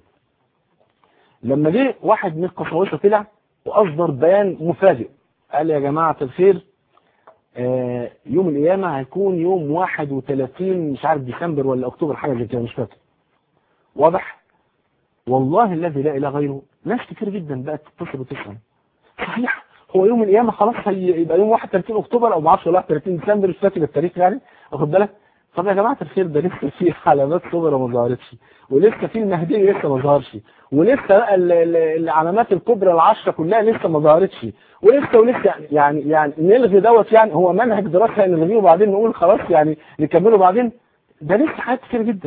لما جه واحد من القساوسة طلع وأصدر بيان مفاجئ قال يا جماعة الخير آه، يوم القيامة هيكون يوم 31 مش عارف ديسمبر ولا أكتوبر حاجة زي كده مش فاكر واضح والله الذي لا اله غيره ناس كتير جدا بقت تتصل وتسال صحيح هو يوم القيامه خلاص هيبقى يوم 31 اكتوبر او ما اعرفش ولا 31 ديسمبر مش فاكر التاريخ يعني واخد بالك طب يا جماعه الخير ده لسه في علامات صغرى ما ظهرتش ولسه في المهدي لسه ما ظهرش ولسه بقى ال- ال- العلامات الكبرى العشره كلها لسه ما ظهرتش ولسه ولسه يعني يعني يعني نلغي دوت يعني هو منهج دراسه نلغيه وبعدين نقول خلاص يعني نكمله بعدين ده لسه حاجات كتير جدا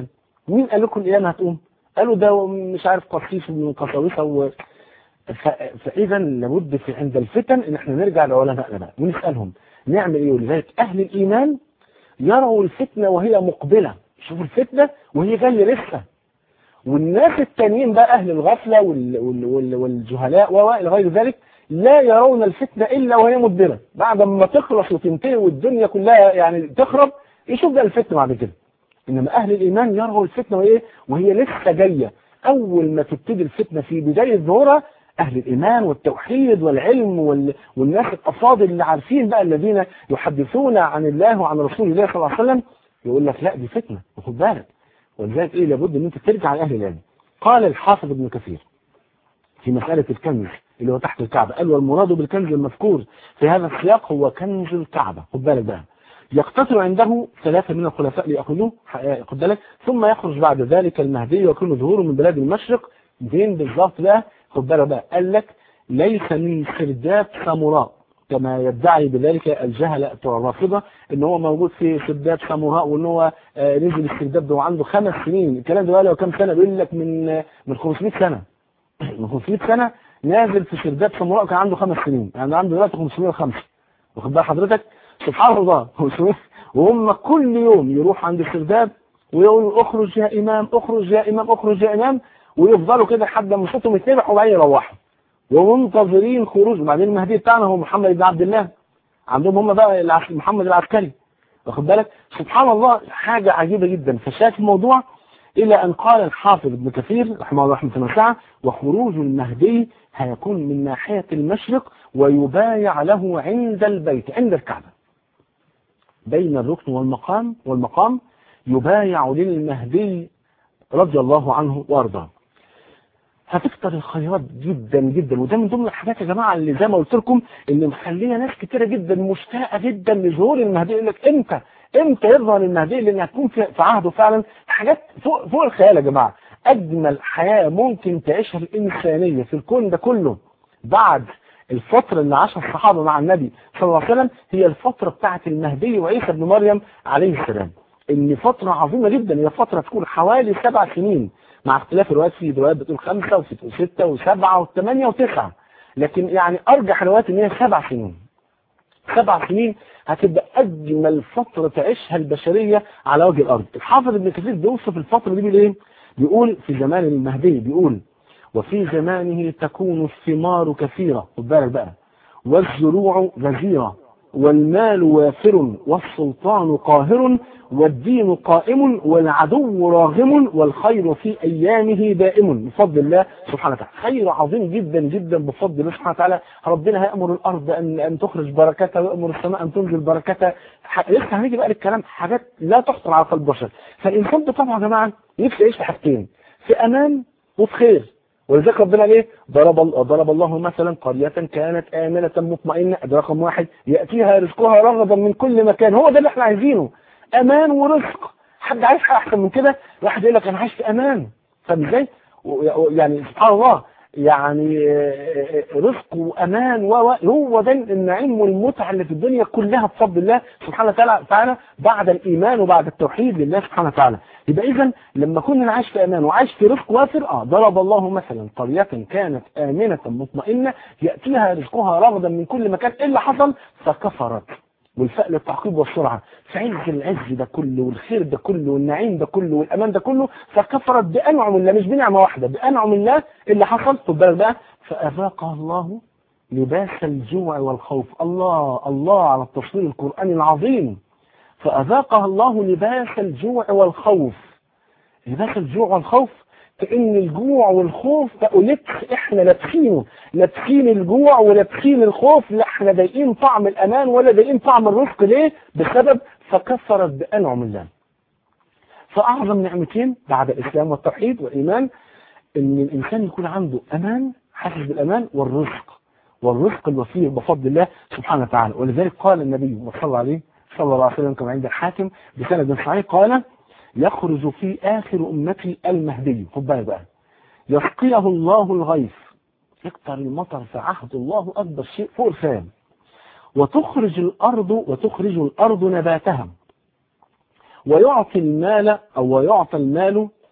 مين قال لكم القيامة هتقوم قالوا ده مش عارف قصيص من قساوسة و... ف... فإذا لابد في عند الفتن إن احنا نرجع لعلمائنا بقى ونسألهم نعمل إيه ولذلك أهل الإيمان يروا الفتنة وهي مقبلة شوفوا الفتنة وهي جاية لسه والناس التانيين بقى أهل الغفلة وال... وال... وال... والجهلاء وإلى غير ذلك لا يرون الفتنة إلا وهي مدبرة بعد ما تخلص وتنتهي والدنيا كلها يعني تخرب يشوف ده الفتنة بعد كده إنما أهل الإيمان يروا الفتنة وإيه وهي لسه جاية أول ما تبتدي الفتنة في بداية ظهورها أهل الإيمان والتوحيد والعلم وال... والناس الأفاضل اللي عارفين بقى الذين يحدثون عن الله وعن رسول الله صلى الله عليه وسلم يقول لك لا دي فتنة وخد بالك ولذلك إيه لابد أن أنت ترجع لأهل العلم قال الحافظ ابن كثير في مسألة الكنز اللي هو تحت الكعبة قال والمراد بالكنز المذكور في هذا السياق هو كنز الكعبة خد بالك بقى يقتصر عنده ثلاثة من الخلفاء ليأخذوه خد بالك ثم يخرج بعد ذلك المهدي ويكون ظهوره من بلاد المشرق فين بالظبط بقى خد بالك بقى قال لك ليس من سرداب ساموراء كما يدعي بذلك الجهلة بتوع الرافضة ان هو موجود في سرداب ساموراء وان هو نزل السرداب ده وعنده خمس سنين الكلام ده بقى له كام سنة بيقول لك من من 500 سنة من 500 سنة نازل في سرداب ساموراء كان عنده خمس سنين يعني عنده دلوقتي 505 واخد بال حضرتك سبحان الله وهم كل يوم يروح عند السرداب ويقول اخرج يا امام اخرج يا امام اخرج يا امام ويفضلوا كده لحد ما صوتهم يتنبح وبعدين يروحوا ومنتظرين خروج وبعدين المهدي بتاعنا هو محمد بن عبد الله عندهم هم بقى محمد العسكري واخد بالك سبحان الله حاجة عجيبة جدا فشاف الموضوع إلى أن قال الحافظ ابن كثير رحمه الله رحمة واسعة وخروج المهدي هيكون من ناحية المشرق ويبايع له عند البيت عند الكعبة بين الركن والمقام والمقام يبايع للمهدي رضي الله عنه وارضاه هتكتر الخيرات جدا جدا وده من ضمن الحاجات يا جماعه اللي زي ما قلت لكم اللي مخليه ناس كتيره جدا مشتاقه جدا لظهور المهدي يقول لك امتى امتى يظهر المهدي لان هتكون في عهده فعلا حاجات فوق فوق الخيال يا جماعه اجمل حياه ممكن تعيشها الانسانيه في الكون ده كله بعد الفترة اللي عاشها الصحابة مع النبي صلى الله عليه وسلم هي الفترة بتاعة المهدي وعيسى بن مريم عليه السلام ان فترة عظيمة جدا هي فترة تكون حوالي سبع سنين مع اختلاف الروايات في روايات بتقول خمسة وستة وسبعة وثمانية وتسعة لكن يعني ارجح الروايات ان هي سبع سنين سبع سنين هتبقى اجمل فترة تعيشها البشرية على وجه الارض الحافظ ابن كثير بيوصف الفترة دي بيقول ايه بيقول في زمان المهدي بيقول وفي زمانه تكون الثمار كثيرة خد بالك بقى والزروع غزيرة والمال وافر والسلطان قاهر والدين قائم والعدو راغم والخير في أيامه دائم بفضل الله سبحانه وتعالى خير عظيم جدا جدا بفضل الله سبحانه وتعالى ربنا هيأمر الأرض أن, أن تخرج بركتها ويأمر السماء أن تنزل بركتها لسه هنيجي بقى للكلام حاجات لا تخطر على قلب البشر فالإنسان ده طبعا يا جماعة نفسه يعيش في حاجتين في أمان وفي خير ولذلك ربنا ليه ضرب ضرب الله مثلا قرية كانت آمنة مطمئنة ده رقم واحد يأتيها رزقها رغدا من كل مكان هو ده اللي احنا عايزينه أمان ورزق حد عايز حاجة أحسن من كده واحد يقول لك أنا عايش في أمان فاهم ازاي؟ يعني سبحان الله يعني رزق وأمان هو ده النعيم والمتعة اللي في الدنيا كلها بفضل الله سبحانه وتعالى بعد الإيمان وبعد التوحيد لله سبحانه وتعالى يبقى إذا لما كنا عايش في أمان وعايش في رزق وافر آه ضرب الله مثلا قرية كانت آمنة مطمئنة يأتيها رزقها رغدا من كل مكان إيه اللي حصل فكفرت والفاء للتعقيب والسرعة في عز العز ده كله والخير ده كله والنعيم ده كله والأمان ده كله فكفرت بأنعم الله مش بنعمة واحدة بأنعم الله اللي حصل خد بالك بقى فأذاقها الله لباس الجوع والخوف الله الله على التصوير القرآني العظيم فأذاقها الله لباس الجوع والخوف لباس الجوع والخوف كأن الجوع والخوف بقوا لبس احنا لابسينه لابسين الجوع ولابسين الخوف لا احنا ضايقين طعم الامان ولا ضايقين طعم الرزق ليه بسبب فكفرت بانعم الله فاعظم نعمتين بعد الاسلام والتوحيد والايمان ان الانسان يكون عنده امان حاسس بالامان والرزق والرزق الوفير بفضل الله سبحانه وتعالى ولذلك قال النبي صلى الله عليه صلى الله عليه وسلم كما عند الحاكم بسند صحيح قال يخرج في آخر أمتي المهدي خد بالك بقى يسقيه الله الغيث يكتر المطر في عهد الله أكبر شيء فوق الخيال وتخرج الأرض وتخرج الأرض نباتها ويعطي المال أو ويعطى المال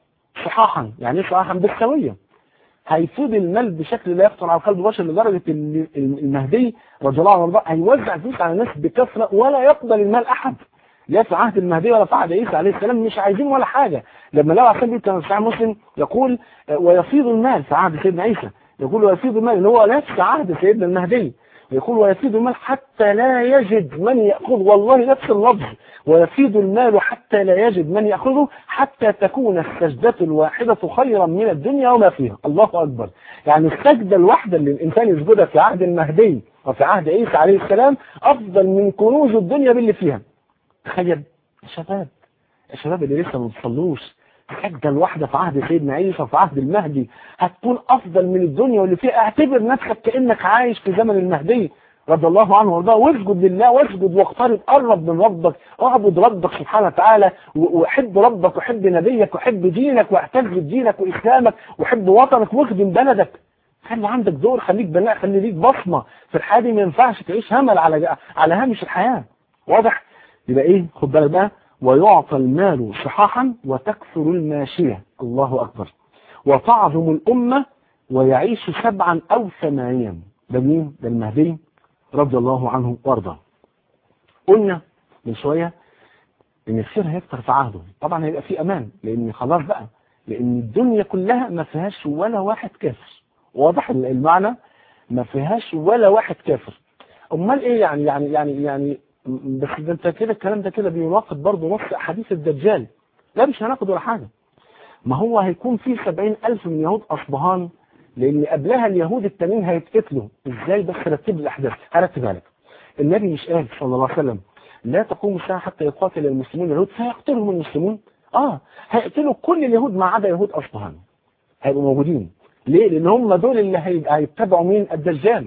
صحاحا يعني ايه صحاحا بالسوية هيفيض المال بشكل لا يخطر على قلب بشر لدرجة ان المهدي رضي الله عنه هيوزع فلوس على الناس بكثرة ولا يقبل المال احد لا في عهد المهدي ولا في عهد عيسى عليه السلام مش عايزين ولا حاجة لما لو عشان كان صحيح مسلم يقول ويفيض المال في عهد سيدنا عيسى يقول ويفيض المال اللي هو نفس عهد سيدنا المهدي يقول ويفيض المال حتى لا يجد من يأخذ والله نفس اللفظ ويفيض المال حتى لا يجد من يأخذه حتى تكون السجدة الواحدة خيرا من الدنيا وما فيها الله أكبر يعني السجدة الواحدة اللي الإنسان يسجدها في عهد المهدي وفي عهد عيسى عليه السلام أفضل من كنوز الدنيا باللي فيها تخيل يا شباب يا شباب اللي لسه ما بتصلوش السجدة الواحدة في عهد سيدنا عيسى وفي عهد المهدي هتكون أفضل من الدنيا واللي فيها اعتبر نفسك كأنك عايش في زمن المهدي رضي الله عنه وارضاه واسجد لله واسجد واقترب قرب من ربك اعبد ربك سبحانه وتعالى وحب ربك وحب نبيك وحب دينك واعتز بدينك واسلامك وحب وطنك واخدم بلدك خلي عندك دور خليك بناء خلي ليك بصمه في الحياه دي ما ينفعش تعيش همل على على هامش الحياه واضح يبقى ايه خد بالك بقى ويعطى المال صحاحا وتكثر الماشيه الله اكبر وتعظم الامه ويعيش سبعا او ثمانيا ده مين ده المهدي رضي الله عنه وارضاه قلنا من شوية ان الخير هيكتر في عهده طبعا هيبقى في امان لان خلاص بقى لان الدنيا كلها ما فيهاش ولا واحد كافر واضح المعنى ما فيهاش ولا واحد كافر امال ايه يعني يعني يعني يعني بس ده انت كده الكلام ده كده بيناقض برضه نص احاديث الدجال لا مش هناخد ولا حاجه ما هو هيكون في سبعين ألف من يهود أصبهان لان قبلها اليهود التانيين هيتقتلوا ازاي بس رتب الاحداث هرتبها لك النبي مش قال صلى الله عليه وسلم لا تقوم الساعه حتى يقاتل المسلمون اليهود فيقتلهم المسلمون اه هيقتلوا كل اليهود ما عدا يهود اصفهان هيبقوا موجودين ليه لان هم دول اللي هيتبعوا مين الدجال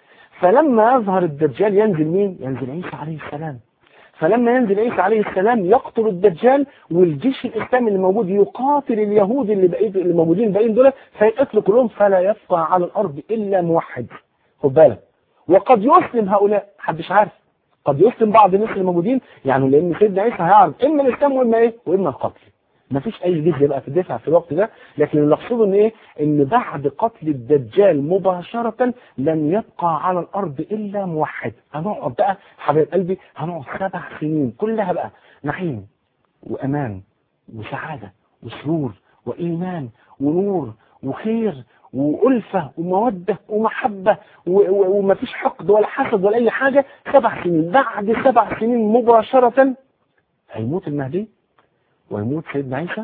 فلما يظهر الدجال ينزل مين ينزل عيسى عليه السلام فلما ينزل عيسى عليه السلام يقتل الدجال والجيش الاسلامي اللي موجود يقاتل اليهود اللي بقيت اللي موجودين باقيين دول فيقتلوا كلهم فلا يبقى على الارض الا موحد خد بالك وقد يسلم هؤلاء محدش عارف قد يسلم بعض الناس اللي موجودين يعني لان سيدنا عيسى هيعرف اما الاسلام واما ايه واما القتل مفيش اي جزء بقى في الدفع في الوقت ده لكن اللي اقصده ان ايه ان بعد قتل الدجال مباشرة لن يبقى على الارض الا موحد هنقعد بقى حبايب قلبي هنقعد سبع سنين كلها بقى نعيم وامان وسعادة وسرور وايمان ونور وخير وألفة ومودة ومحبة ومفيش حقد ولا حسد ولا أي حاجة سبع سنين بعد سبع سنين مباشرة هيموت المهدي ويموت سيدنا عيسى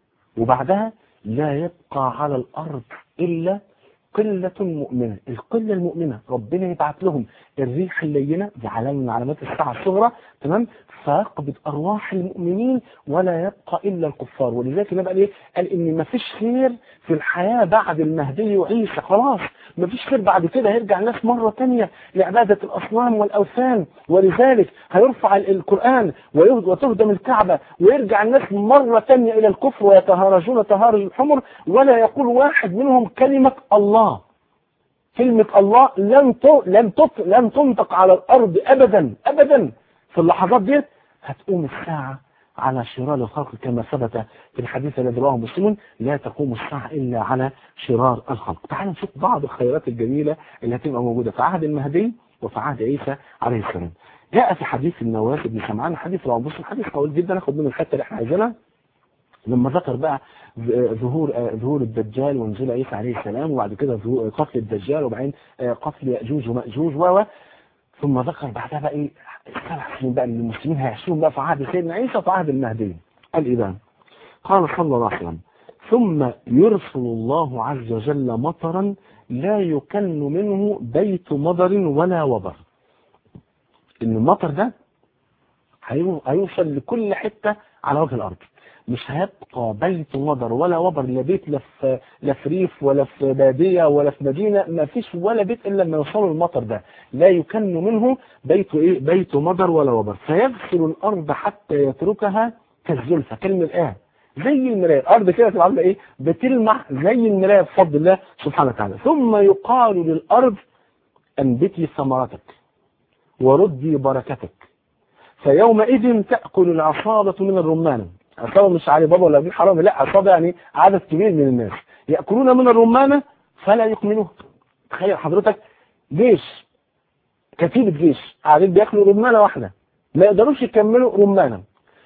وبعدها لا يبقى على الأرض إلا قلة مؤمنة القلة المؤمنة ربنا يبعث لهم الريح اللينة دي علامة من علامات الساعة الصغرى تمام فيقبض أرواح المؤمنين ولا يبقى إلا الكفار ولذلك النبي قال إيه؟ قال إن ما فيش خير في الحياة بعد المهدي وعيسى خلاص ما فيش خير بعد كده هيرجع الناس مرة تانية لعبادة الأصنام والأوثان ولذلك هيرفع القرآن وتهدم الكعبة ويرجع الناس مرة تانية إلى الكفر ويتهارجون تهارج الحمر ولا يقول واحد منهم كلمة الله كلمة الله لم لم لم تنطق على الأرض أبدا أبدا في اللحظات دي هتقوم الساعة على شرار الخلق كما ثبت في الحديث الذي رواه مسلم لا تقوم الساعة إلا على شرار الخلق تعالوا نشوف بعض الخيرات الجميلة اللي هتبقى موجودة في عهد المهدي وفي عهد عيسى عليه السلام جاء في حديث النواس بن سمعان حديث رواه مسلم حديث طويل جدا ناخد منه الحته اللي احنا عايزينها لما ذكر بقى ظهور ظهور الدجال ونزول عيسى عليه السلام وبعد كده قتل الدجال وبعدين قتل ياجوج وماجوج و ثم ذكر بعدها بقى ايه السبع سنين بقى اللي المسلمين هيعيشون بقى في عهد سيدنا عيسى وفي عهد المهدي قال ايه بقى؟ قال صلى الله عليه وسلم ثم يرسل الله عز وجل مطرا لا يكن منه بيت مضر ولا وبر ان المطر ده هيوصل لكل حتة على وجه الارض مش هيبقى بيت مضر ولا وبر لا بيت لا في لا في ريف ولا في باديه ولا في مدينه ما فيش ولا بيت الا لما يوصلوا المطر ده لا يكن منه بيت ايه بيت مضر ولا وبر فيغسل الارض حتى يتركها كالزلفه كالمرآه زي المرايه الارض كده تبقى عامله ايه بتلمع زي المرايه بفضل الله سبحانه وتعالى ثم يقال للارض انبتي ثمرتك وردي بركتك فيومئذ تأكل العصابة من الرمان عصابة مش علي بابا ولا ابن حرام لا عصابة يعني عدد كبير من الناس يأكلون من الرمانة فلا يكملوها تخيل حضرتك جيش كتيبة جيش قاعدين بياكلوا رمانة واحدة ما يقدروش يكملوا رمانة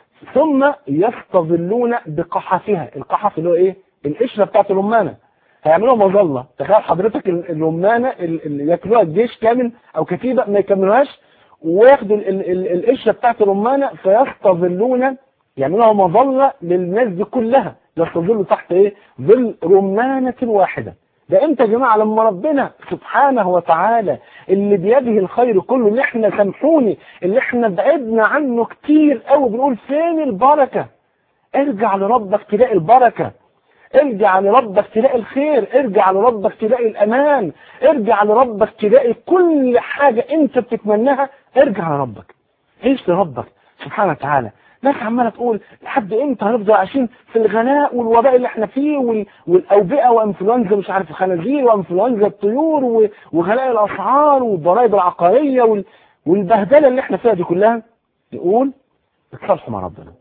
ثم يستظلون بقحفها القحف اللي هو ايه القشرة بتاعت الرمانة هيعملوها مظلة تخيل حضرتك الرمانة اللي ياكلوها الجيش كامل او كتيبة ما يكملوهاش وياخدوا القشرة بتاعت الرمانة فيستظلون يعملوها مظلة للناس دي كلها يستظلوا تحت ايه ظل رمانة واحدة ده امتى يا جماعة لما ربنا سبحانه وتعالى اللي بيده الخير كله اللي احنا سامحوني اللي احنا بعدنا عنه كتير قوي بنقول فين البركة ارجع لربك تلاقي البركة ارجع لربك تلاقي الخير ارجع لربك تلاقي الامان ارجع لربك تلاقي كل حاجة انت بتتمناها ارجع لربك عيش لربك سبحانه وتعالى ناس عمالة تقول لحد امتى هنفضل عايشين في الغلاء والوباء اللي احنا فيه وال... والاوبئة وانفلونزا مش عارف الخنازير وانفلونزا الطيور و... وغلاء الاسعار والضرائب العقارية وال... والبهدلة اللي احنا فيها دي كلها نقول اتصالحوا مع ربنا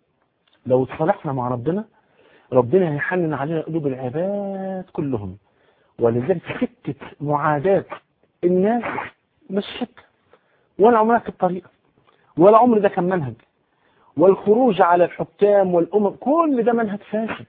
لو اتصالحنا مع ربنا ربنا هيحنن علينا قلوب العباد كلهم ولذلك سكة معاداة الناس مش سكة ولا عمرها كانت طريقة ولا عمر ده كان منهج والخروج على الحكام والأمم كل ده منهج فاسد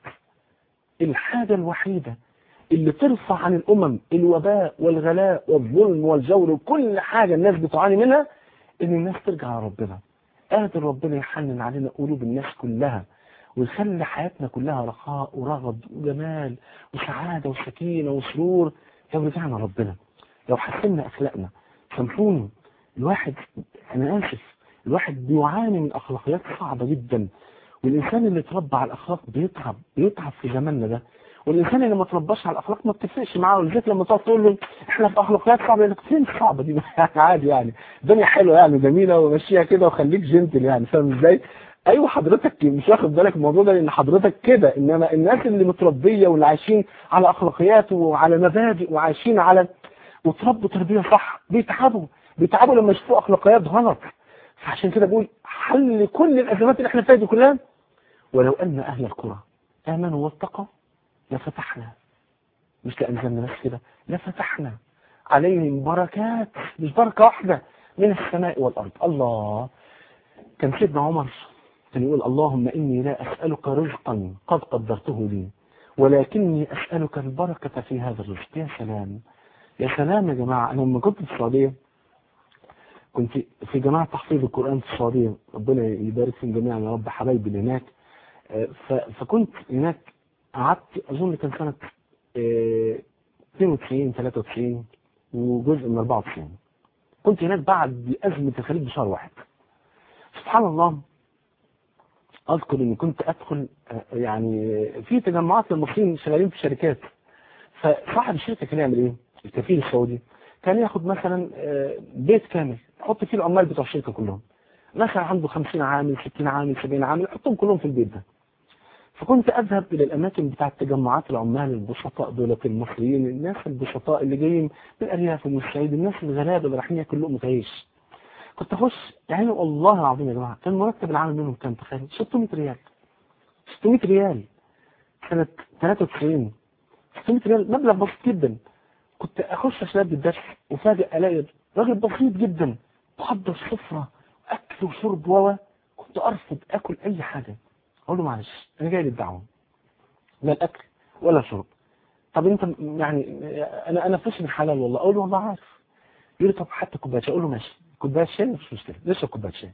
الحاجة الوحيدة اللي ترفع عن الأمم الوباء والغلاء والظلم والجور وكل حاجة الناس بتعاني منها إن الناس ترجع على ربنا قادر ربنا يحنن علينا قلوب الناس كلها ويخلي حياتنا كلها رخاء ورغد وجمال وسعادة وسكينة وسرور لو رجعنا ربنا لو حسنا أخلاقنا سامحوني الواحد أنا آسف الواحد بيعاني من أخلاقيات صعبة جدا والإنسان اللي اتربى على الأخلاق بيتعب بيتعب في زماننا ده والإنسان اللي ما ترباش على الأخلاق ما بتفرقش معاه ولذلك لما تقعد تقول له إحنا في أخلاقيات صعبة لك فين الصعبة دي عادي يعني الدنيا حلوة يعني جميلة ومشيها كده وخليك جنتل يعني فاهم إزاي؟ ايوه حضرتك مش واخد بالك الموضوع ده لان حضرتك كده انما الناس اللي متربيه واللي عايشين على اخلاقيات وعلى مبادئ وعايشين على وتربوا تربيه صح بيتعبوا بيتعبوا لما يشوفوا اخلاقيات غلط فعشان كده بقول حل كل الازمات اللي احنا فيها دي كلها ولو ان اهل القرى امنوا واتقوا لفتحنا مش لانزلنا بس كده لفتحنا عليهم بركات مش بركه واحده من السماء والارض الله كان سيدنا عمر كان يقول اللهم إني لا أسألك رزقا قد قدرته لي ولكني أسألك البركة في هذا الرزق يا سلام يا سلام يا جماعة أنا لما كنت في السعودية كنت في جماعة تحفيظ القرآن في السعودية ربنا يبارك فيهم جميعا يا رب حبايبي اللي هناك فكنت هناك قعدت أظن كان سنة 92 93 وجزء من 94 كنت هناك بعد أزمة الخليج بشهر واحد سبحان الله اذكر اني كنت ادخل يعني في تجمعات للمصريين شغالين في شركات فصاحب الشركه كان يعمل ايه الكفيل السعودي كان ياخد مثلا بيت كامل يحط فيه العمال بتوع الشركه كلهم مثلا عنده 50 عامل 60 عامل 70 عامل يحطهم كلهم في البيت ده فكنت اذهب الى الاماكن بتاعه تجمعات العمال البسطاء دول المصريين الناس البسطاء اللي جايين من الارياف ومن الصعيد الناس الغلابه اللي رايحين ياكلوا لقمه عيش كنت اخش يعني والله العظيم يا جماعه كان مرتب العامل منهم كام تخيل 600 ريال 600 ريال سنه 93 600 ريال مبلغ بسيط جدا كنت اخش عشان ادي الدرس وفاجئ الاقي راجل بسيط جدا محضر سفره اكل وشرب و كنت ارفض اكل اي حاجه اقول له معلش انا جاي للدعوه لا الاكل ولا شرب طب انت يعني انا انا فيش من حلال والله اقول له والله عارف يقول لي طب حتى كوبايه شاي اقول له ماشي كوبايه شاي مش مشكله نشرب كوبايه شاي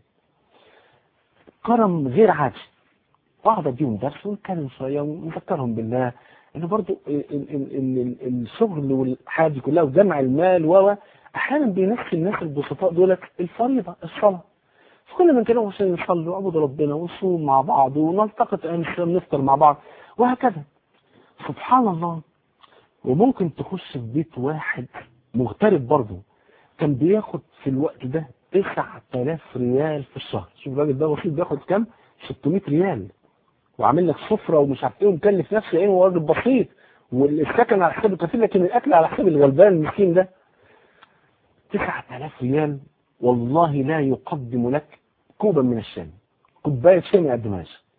كرم غير عادي واقعد اديهم درس ونتكلم شويه ونذكرهم بالله انه برضو الشغل والحاجه دي كلها وجمع المال و احيانا بينسي الناس البسطاء دولت الفريضه الصلاه فكل من كده عشان نصلي وعبد ربنا ونصوم مع بعض ونلتقط ايام نفطر مع بعض وهكذا سبحان الله وممكن تخش في بيت واحد مغترب برضه كان بياخد في الوقت ده 9000 ريال في الشهر شوف الراجل ده بسيط بياخد كام 600 ريال وعامل لك سفرة ومش عارف ايه ومكلف نفسه ايه هو راجل بسيط والسكن على حساب الكفيل لكن الاكل على حساب الغلبان المسكين ده 9000 ريال والله لا يقدم لك كوبا من الشاي كوبايه شاي ما يقدمهاش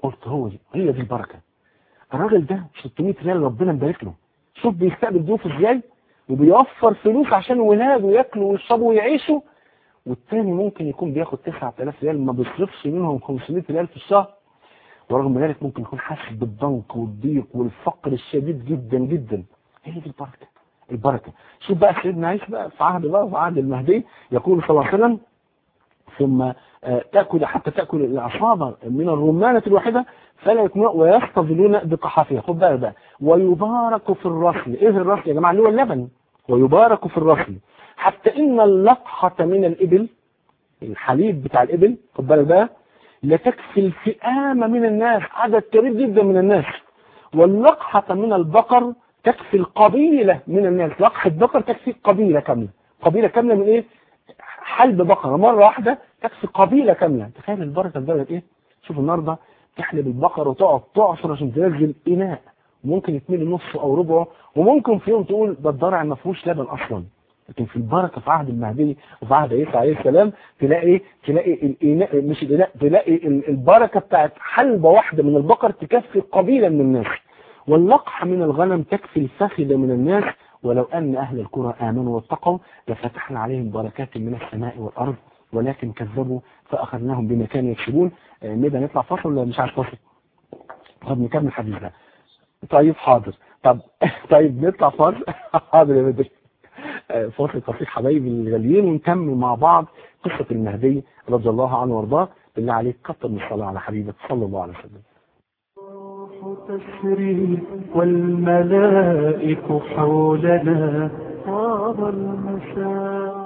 قلت هو دي هي دي البركة الراجل ده 600 ريال ربنا مبارك له شوف بيستقبل ضيوفه ازاي وبيوفر فلوس عشان ولاده ياكلوا ويشربوا ويعيشوا والتاني ممكن يكون بياخد 9000 ريال ما بيصرفش منهم 500 ريال في الشهر ورغم ذلك ممكن يكون حاسس بالضنك والضيق والفقر الشديد جدا جدا هي دي البركة البركة شوف بقى سيدنا عيسى بقى في عهد بقى في عهد المهدي يقول صلى الله عليه وسلم ثم تأكل حتى تأكل العصابة من الرمانة الواحدة فلا يكون ويستظلون بقحافها خد بقى بقى ويبارك في الرسل ايه الرسل يا جماعة اللي هو اللبن ويبارك في الرسل حتى ان اللقحة من الابل الحليب بتاع الابل خد بالك بقى لتكفي الفئام من الناس عدد كبير جدا من الناس واللقحة من البقر تكفي القبيلة من الناس لقحة بقر تكفي قبيلة كاملة قبيلة كاملة من ايه حلب بقرة مرة واحدة تكفي قبيلة كاملة تخيل البركة لدرجة ايه شوف النهاردة تحلب البقرة وتقعد تعصر عشان تنزل اناء ممكن يتملي نصه او ربعه وممكن في يوم تقول ده الضرع ما فيهوش لبن اصلا لكن في البركة في عهد المهدي وفي عهد عيسى عليه السلام تلاقي تلاقي الإناء مش الإناء تلاقي البركة بتاعت حلبة واحدة من البقر تكفي قبيلة من الناس واللقحة من الغنم تكفي الفخذ من الناس ولو أن أهل القرى آمنوا واتقوا لفتحنا عليهم بركات من السماء والأرض ولكن كذبوا فأخذناهم بما كانوا يكسبون نبقى نطلع فاصل ولا مش عارف فاصل طب نكمل الحديث ده طيب حاضر طب طيب نطلع فاصل حاضر يا بدر فاصل قصير حبايبي الغاليين ونكمل مع بعض قصة المهدي رضي الله عنه وارضاه بالله عليك كتر من الصلاة على حبيبك صلى الله عليه وسلم تسري والملائك حولنا طاب المساء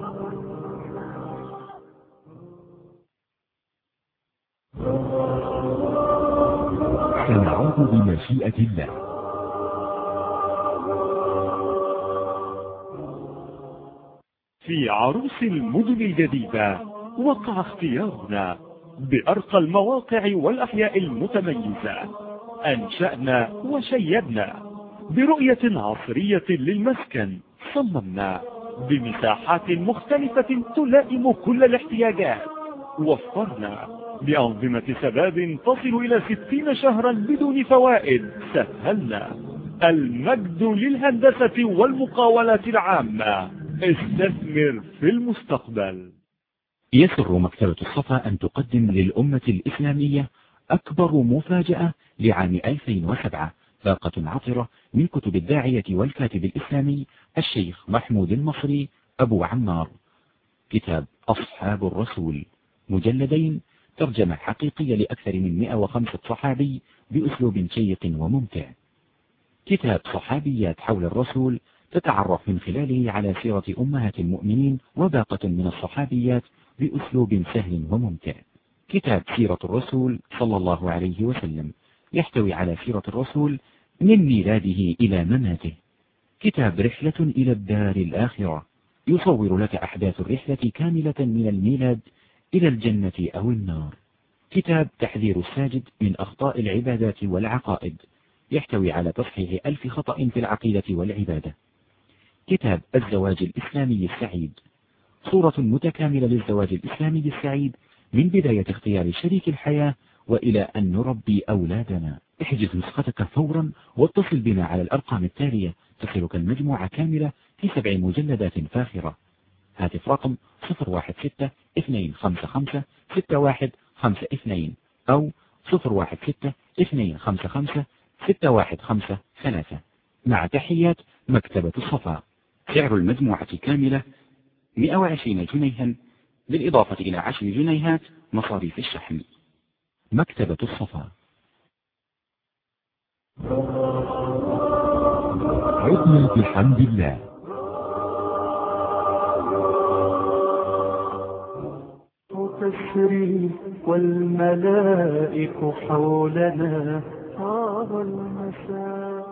سنعود بمشيئة الله في عروس المدن الجديدة وقع اختيارنا بأرقى المواقع والأحياء المتميزة أنشأنا وشيدنا برؤية عصرية للمسكن صممنا بمساحات مختلفة تلائم كل الاحتياجات وفرنا بأنظمة سداد تصل إلى ستين شهرا بدون فوائد سهلنا المجد للهندسة والمقاولات العامة استثمر في المستقبل يسر مكتبة الصفا أن تقدم للأمة الإسلامية أكبر مفاجأة لعام 2007 باقة عطرة من كتب الداعية والكاتب الإسلامي الشيخ محمود المصري أبو عمار كتاب أصحاب الرسول مجلدين ترجمة حقيقية لأكثر من 105 صحابي بأسلوب شيق وممتع كتاب صحابيات حول الرسول تتعرف من خلاله على سيرة أمهات المؤمنين وباقة من الصحابيات بأسلوب سهل وممتع كتاب سيرة الرسول صلى الله عليه وسلم يحتوي على سيرة الرسول من ميلاده إلى مماته كتاب رحلة إلى الدار الآخرة يصور لك أحداث الرحلة كاملة من الميلاد إلى الجنة أو النار كتاب تحذير الساجد من أخطاء العبادات والعقائد يحتوي على تصحيح ألف خطأ في العقيدة والعبادة كتاب الزواج الإسلامي السعيد صورة متكاملة للزواج الإسلامي السعيد من بداية اختيار شريك الحياة وإلى أن نربي أولادنا احجز نسختك فورا واتصل بنا على الأرقام التالية تصلك المجموعة كاملة في سبع مجلدات فاخرة هاتف رقم 016 255 6152 أو 016 255 6153 مع تحيات مكتبة الصفا سعر المجموعة كاملة 120 جنيها بالإضافة إلى 10 جنيهات مصاريف الشحن مكتبة الصفا عدنا بحمد الله تسري والملائك حولنا طاب المساء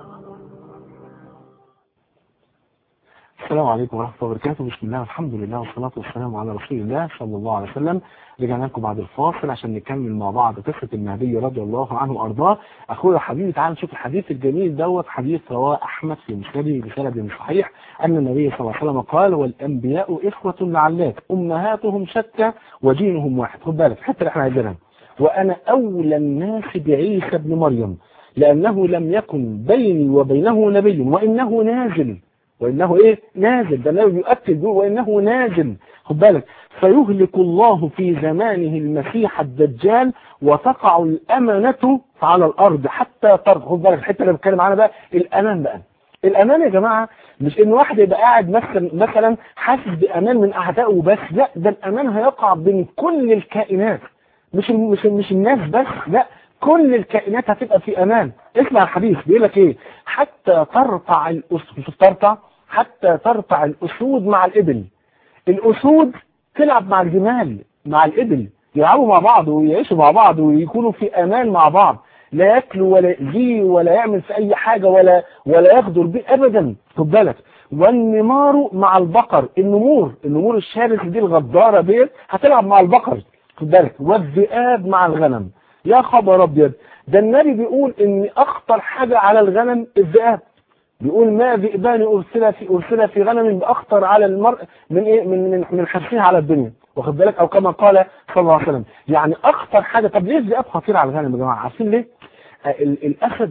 السلام عليكم ورحمة الله وبركاته بسم الله والحمد لله والصلاة والسلام على رسول الله صلى الله عليه وسلم رجعنا لكم بعد الفاصل عشان نكمل مع بعض قصة المهدي رضي الله عنه وأرضاه أخويا حبيبي تعال نشوف الحديث الجميل دوت حديث رواه أحمد في مسنده بسند صحيح أن النبي صلى الله عليه وسلم قال والأنبياء إخوة لعلات أمهاتهم شتى ودينهم واحد خد بالك حتى اللي احنا عايزينها وأنا أولى الناس بعيسى ابن مريم لأنه لم يكن بيني وبينه نبي وإنه نازل وإنه إيه نازل ده النبي بيؤكد بيقول وإنه نازل خد بالك فيهلك الله في زمانه المسيح الدجال وتقع الأمانة على الأرض حتى ترض خد بالك الحتة اللي بتكلم عنها بقى الأمان بقى الأمان يا جماعة مش إن واحد يبقى قاعد مثلا مثلا حاسس بأمان من أعدائه بس لا ده الأمان هيقع بين كل الكائنات مش مش مش الناس بس لا كل الكائنات هتبقى في امان اسمع الحديث بيقول لك ايه حتى ترفع الاسود مش ترفع حتى ترفع الاسود مع الابل الاسود تلعب مع الجمال مع الابل يلعبوا مع بعض ويعيشوا مع بعض ويكونوا في امان مع بعض لا ياكلوا ولا يأذيه ولا يعمل في اي حاجه ولا ولا يغدر به ابدا خد بالك والنمار مع البقر النمور النمور الشرسه دي الغداره ديت هتلعب مع البقر خد بالك والذئاب مع الغنم يا خبر ابيض ده النبي بيقول ان اخطر حاجة على الغنم الذئاب بيقول ما ذئبان ارسل في ارسل في غنم باخطر على المرء من ايه من من, من حرصها على الدنيا واخد بالك او كما قال صلى الله عليه وسلم يعني اخطر حاجة طب ليه الذئاب خطير على الغنم يا جماعه عارفين ليه آه ال- الاسد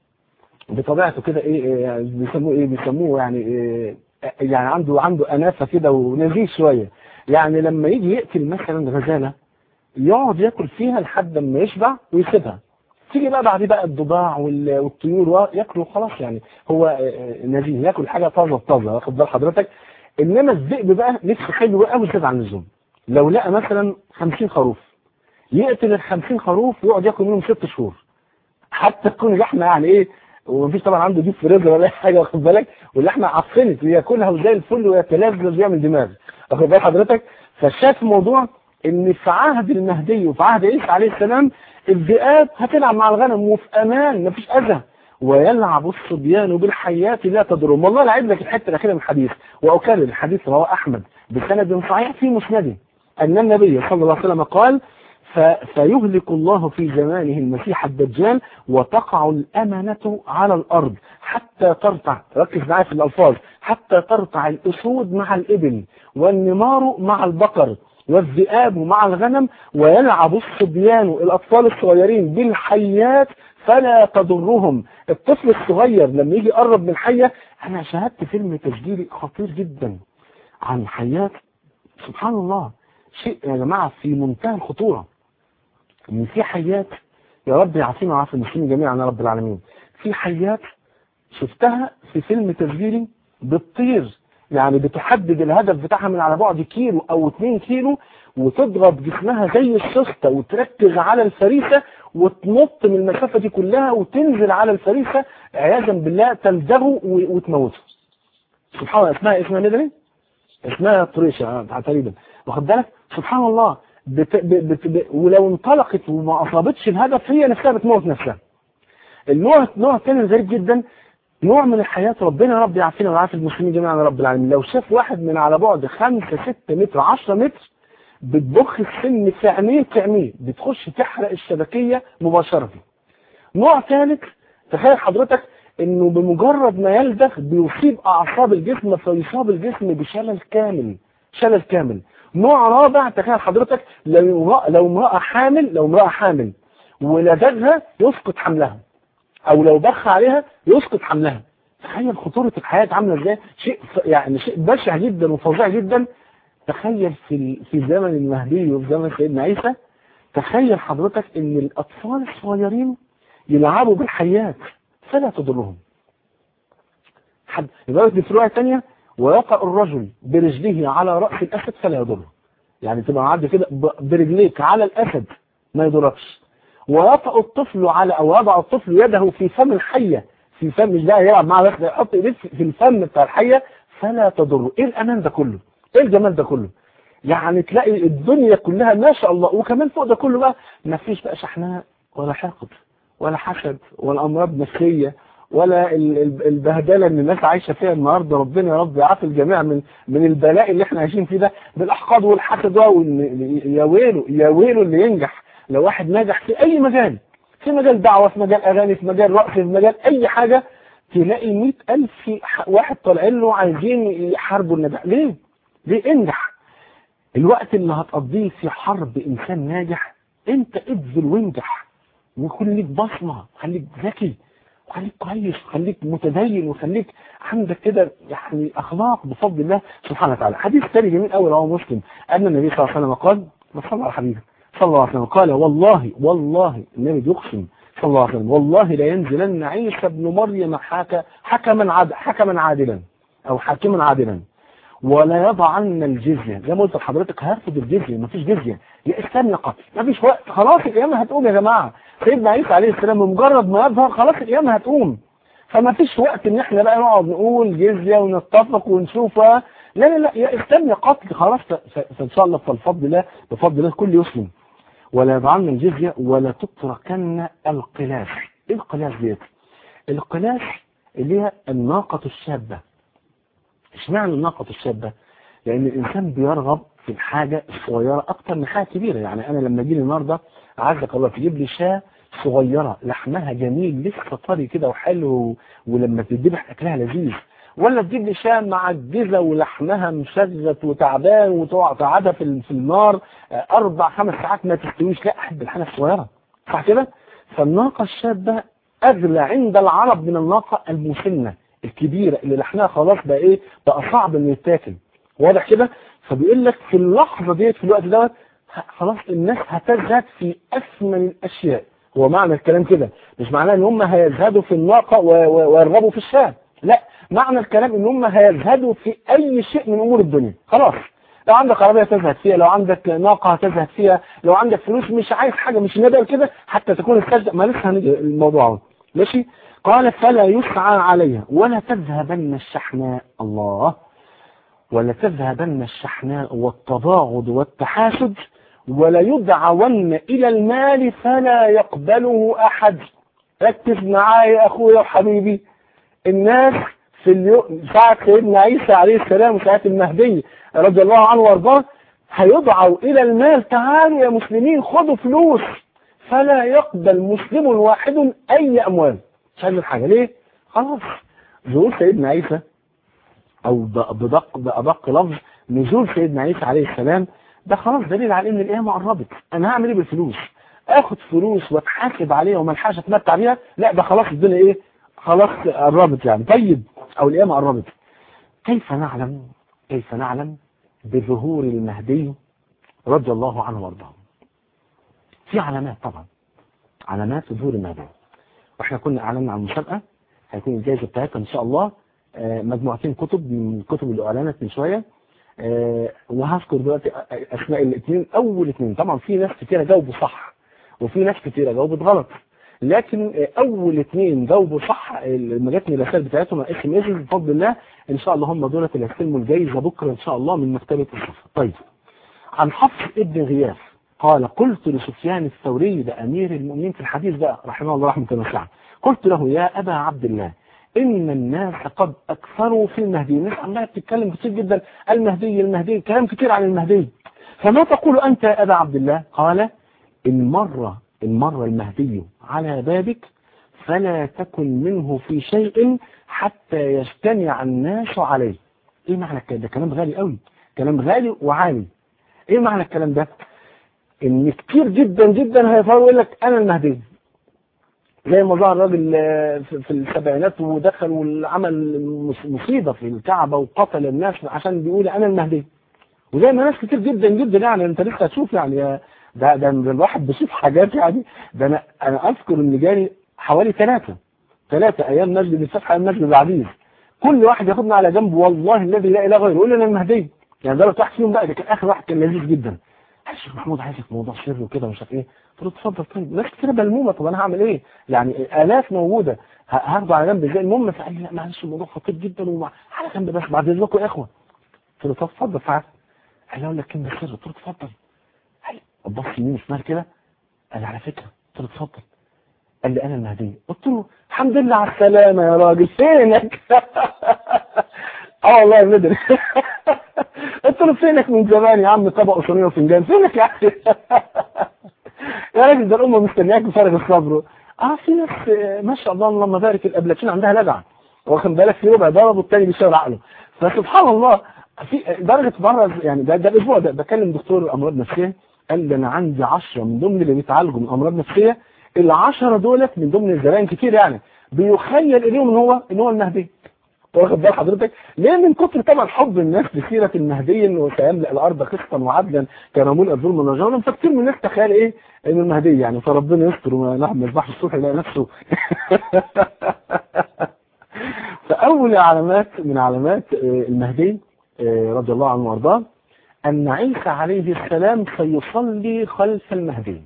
بطبيعته كده ايه إيه، بيسموه ايه بيسموه يعني إيه يعني عنده عنده انافه كده ونزيه شويه يعني لما يجي يقتل مثلا غزاله يقعد ياكل فيها لحد ما يشبع ويسيبها تيجي بقى بعد بقى الضباع وال- والطيور ياكلوا خلاص يعني هو آه، آه، نزيه ياكل حاجه طازه طازه واخد بال حضرتك انما الذئب بقى نفسه حلو قوي زياده عن اللزوم لو لقى مثلا 50 خروف يقتل ال 50 خروف ويقعد ياكل منهم ست شهور حتى تكون اللحمه يعني ايه ومفيش طبعا عنده ديب فريزر ولا اي حاجه واخد بالك واللحمه عفنت وياكلها وزي الفل ويتلذذ ويعمل دماغ واخد بال حضرتك فشاف موضوع ان في عهد المهدي وفي عهد عيسى عليه السلام الذئاب هتلعب مع الغنم وفي امان مفيش اذى ويلعب الصبيان بالحيات لا تضرهم والله لعب لك الحته الاخيره من الحديث واكرر الحديث رواه احمد بسند صحيح في مسنده ان النبي صلى الله عليه وسلم قال ف... فيهلك الله في زمانه المسيح الدجال وتقع الأمنة على الأرض حتى ترتع ركز معايا في الألفاظ حتى ترتع الأسود مع الإبل والنمار مع البقر والذئاب مع الغنم ويلعب الصبيان الأطفال الصغيرين بالحيات فلا تضرهم الطفل الصغير لما يجي يقرب من الحية أنا شاهدت فيلم تسجيلي خطير جدا عن حيات سبحان الله شيء يا جماعة في منتهى الخطورة ان في حيات يا رب يعافينا ويعافي المسلمين جميعا يا رب العالمين في حيات شفتها في فيلم تسجيلي بتطير يعني بتحدد الهدف بتاعها من على بعد كيلو او 2 كيلو وتضغط جسمها زي السوسته وتركز على الفريسه وتنط من المسافه دي كلها وتنزل على الفريسه عياذا بالله تلدغه و- وتموته سبحان الله اسمها اسمها ندري اسمها طريشه آه، تقريبا واخد بالك سبحان الله بت... ب... بت... ب... ولو انطلقت وما اصابتش الهدف هي نفسها بتموت نفسها النوع نوع تاني غريب جدا نوع من الحياة ربنا يا رب يعافينا ويعافي المسلمين جميعا يا رب العالمين لو شاف واحد من على بعد 5 6 متر 10 متر بتبخ السن في عينيه في عينيه بتخش تحرق الشبكية مباشرة نوع ثالث تخيل حضرتك انه بمجرد ما يلدغ بيصيب اعصاب الجسم فيصاب الجسم بشلل كامل شلل كامل نوع رابع تخيل حضرتك لو امرأة لو امرأة حامل لو امرأة حامل ولدغها يسقط حملها او لو بخ عليها يسقط حملها تخيل خطورة الحياة عاملة ازاي شيء ف- يعني شيء بشع جدا وفظيع جدا تخيل في ال- في زمن المهدي وفي زمن سيدنا عيسى تخيل حضرتك ان الاطفال الصغيرين يلعبوا بالحيات فلا تضرهم حد يبقى في رواية تانية ويقع الرجل برجله على رأس الأسد فلا يضره يعني تبقى معدي كده ب- برجليك على الأسد ما يضركش ويطأ الطفل على أو يضع الطفل يده في فم الحية في فم مش ده يلعب معاه بس ده يحط ايديه في في الفم بتاع الحية فلا تضره ايه الأمان ده كله ايه الجمال ده كله يعني تلاقي الدنيا كلها ما شاء الله وكمان فوق ده كله بقى ما فيش بقى شحناء ولا حقد ولا حسد ولا امراض نفسيه ولا ال- ال- البهدله اللي الناس عايشه فيها النهارده ربنا يا رب يعافي الجميع من من البلاء اللي احنا عايشين فيه ده بالاحقاد والحسد ده وإن- يا ويله يا ويله اللي ينجح لو واحد ناجح في اي مجال في مجال دعوه في مجال اغاني في مجال رقص في مجال اي حاجه تلاقي مئة ألف واحد طالعين له عايزين يحاربوا النجاح ليه؟ ليه انجح الوقت اللي هتقضيه في حرب انسان ناجح انت ابذل وانجح ويكون ليك بصمه خليك ذكي وخليك كويس وخليك متدين وخليك عندك كده يعني اخلاق بفضل الله سبحانه وتعالى حديث ثاني جميل قوي رواه مسلم ان النبي صلى الله عليه وسلم قال صلى على حبيبه صلى الله عليه وسلم قال والله والله النبي بيقسم صلى الله عليه وسلم والله لا ينزلن عيسى ابن مريم حكى حكما عاد حكما عادلا او حاكما عادلا ولا يضعن الجزية زي ما قلت لحضرتك هرفض الجزية مفيش جزية يا اسلام يا قتل مفيش وقت خلاص القيامة هتقوم يا جماعة سيدنا عيسى عليه السلام بمجرد ما يظهر خلاص القيامة هتقوم فما فيش وقت ان احنا بقى نقعد نقول جزية ونتفق ونشوفها لا لا لا يا اسلام يا قتل خلاص فان شاء الله فالفضل الله بفضل الله كل يسلم ولا يضعن الجزية ولا تتركن القلاش ايه القلاش ديت القلاش اللي هي الناقة الشابة اشمعنى الناقة الشابة لان الانسان بيرغب في الحاجة الصغيرة اكتر من حاجة كبيرة يعني انا لما اجي لي النهاردة عزك الله تجيب لي شاة صغيرة لحمها جميل لسه طري كده وحلو ولما تذبح اكلها لذيذ ولا تجيب لي شاة معجزة ولحمها مشغت وتعبان وتقعدها في في النار اربع خمس ساعات ما تستويش لا احب الحاجة الصغيرة صح كده فالناقة الشابة اغلى عند العرب من الناقة المسنة الكبيرة اللي لحمها خلاص بقى ايه بقى صعب انه يتاكل واضح كده فبيقول لك في اللحظة ديت في الوقت دوت خلاص الناس هتزهد في أثمن الأشياء هو معنى الكلام كده مش معناه ان هم هيزهدوا في الناقة ويرغبوا في الشاه لا معنى الكلام ان هم هيزهدوا في اي شيء من امور الدنيا خلاص لو عندك عربية تزهد فيها لو عندك ناقة هتزهد فيها لو عندك فلوس مش عايز حاجة مش ندى كده حتى تكون السجدة ما لسه هنيجي الموضوع اهو ماشي قال فلا يسعى عليها ولا تذهبن الشحناء الله ولا تذهبن الشحناء والتباغض والتحاسد ولا يدعون إلى المال فلا يقبله أحد ركز معايا يا أخويا وحبيبي الناس في اليوم ساعة سيدنا عيسى عليه السلام وساعة المهدي رضي الله عنه وارضاه هيدعوا إلى المال تعالوا يا مسلمين خدوا فلوس فلا يقبل مسلم واحد أي أموال مش عايز الحاجة ليه؟ خلاص ظهور سيدنا عيسى او بدق بأدق لفظ نزول سيدنا عيسى عليه السلام ده خلاص دليل على ان القيامة قربت انا هعمل ايه بالفلوس اخد فلوس واتحاسب عليها وما الحاجه اتمتع بيها لا ده خلاص الدنيا ايه خلاص قربت يعني طيب او القيامة قربت كيف نعلم كيف نعلم بظهور المهدي رضي الله عنه وارضاه في علامات طبعا علامات ظهور المهدي واحنا كنا اعلنا عن المسابقه هيكون الجائزه بتاعتها ان شاء الله مجموعتين كتب من الكتب اللي اعلنت من شويه وهذكر دلوقتي اسماء الاثنين اول اثنين طبعا في ناس كتيره جاوبوا صح وفي ناس كتيره جاوبت غلط لكن اول اثنين جاوبوا صح لما جاتني الرسائل بتاعتهم اس ام اس بفضل الله ان شاء الله هم دول اللي هيستلموا الجائزه بكره ان شاء الله من مكتبه الصفر طيب عن حفص ابن غياث قال قلت لسفيان الثوري ده امير المؤمنين في الحديث بقى رحمه الله رحمه واسعه قلت له يا ابا عبد الله إن الناس قد أكثروا في المهدي الناس عمالة بتتكلم كتير جدا المهدي المهدي كلام كتير عن المهدي فما تقول أنت يا أبا عبد الله قال إن مر إن مر المهدي على بابك فلا تكن منه في شيء حتى يجتمع الناس عليه إيه معنى الكلام ده كلام غالي قوي كلام غالي وعالي إيه معنى الكلام ده إن كتير جدا جدا هيفروا يقول لك أنا المهدي زي ما ظهر راجل في السبعينات ودخل وعمل مصيبة في الكعبة وقتل الناس عشان بيقول أنا المهدي وزي ما ناس كتير جدا جدا يعني أنت لسه هتشوف يعني ده ده الواحد بيشوف حاجات يعني ده أنا أنا أذكر إن جالي حوالي ثلاثة ثلاثة أيام مسجد الفتح أيام مسجد العزيز كل واحد ياخدنا على جنب والله الذي لا إله غيره يقول لي أنا المهدي يعني ده واحد فيهم بقى ده كان آخر واحد كان لذيذ جدا الشيخ محمود عايزك موضوع سر وكده مش عارف ايه قلت له اتفضل طيب ناس كتير ملمومه طب انا هعمل ايه يعني الاف موجوده هاخده على جنب ازاي المهم فقال لي لا معلش الموضوع خطير جدا ومع على جنب بس بعد اذنكم يا اخوه قلت له طب اتفضل فعلا قال لي اقول لك كلمه سر قلت له اتفضل قال لي بص يمين وشمال كده قال لي على فكره قلت له اتفضل قال لي انا المهدي قلت له الحمد لله على السلامه يا راجل فينك اه والله يا بدر قلت له فينك من زمان يا عم طبق وصينيه وفنجان فينك يا اخي يا راجل ده الامه مستنياك بفارغ الصبر اه في ناس ما شاء الله اللهم بارك الابلاتين عندها لدعه واخد بالك في ربع ضرب والتاني بيشاور عقله فسبحان الله في درجه مره يعني ده, ده الاسبوع ده بكلم دكتور امراض نفسيه قال لي انا عندي 10 من ضمن اللي بيتعالجوا من امراض نفسيه العشرة دولت من ضمن الزبائن كتير يعني بيخيل اليهم ان هو ان هو المهدي واخد بال حضرتك ليه من كتر طبعا حب الناس بسيره المهدي انه سيملا الارض قسطا وعدلا كرمون الظلم والرجال فكتير من الناس تخيل ايه ان المهدي يعني فربنا يستر ونحن مصباح الصبح يلاقي نفسه فاول علامات من علامات المهدي رضي الله عنه وارضاه ان عيسى عليه السلام سيصلي خلف المهدي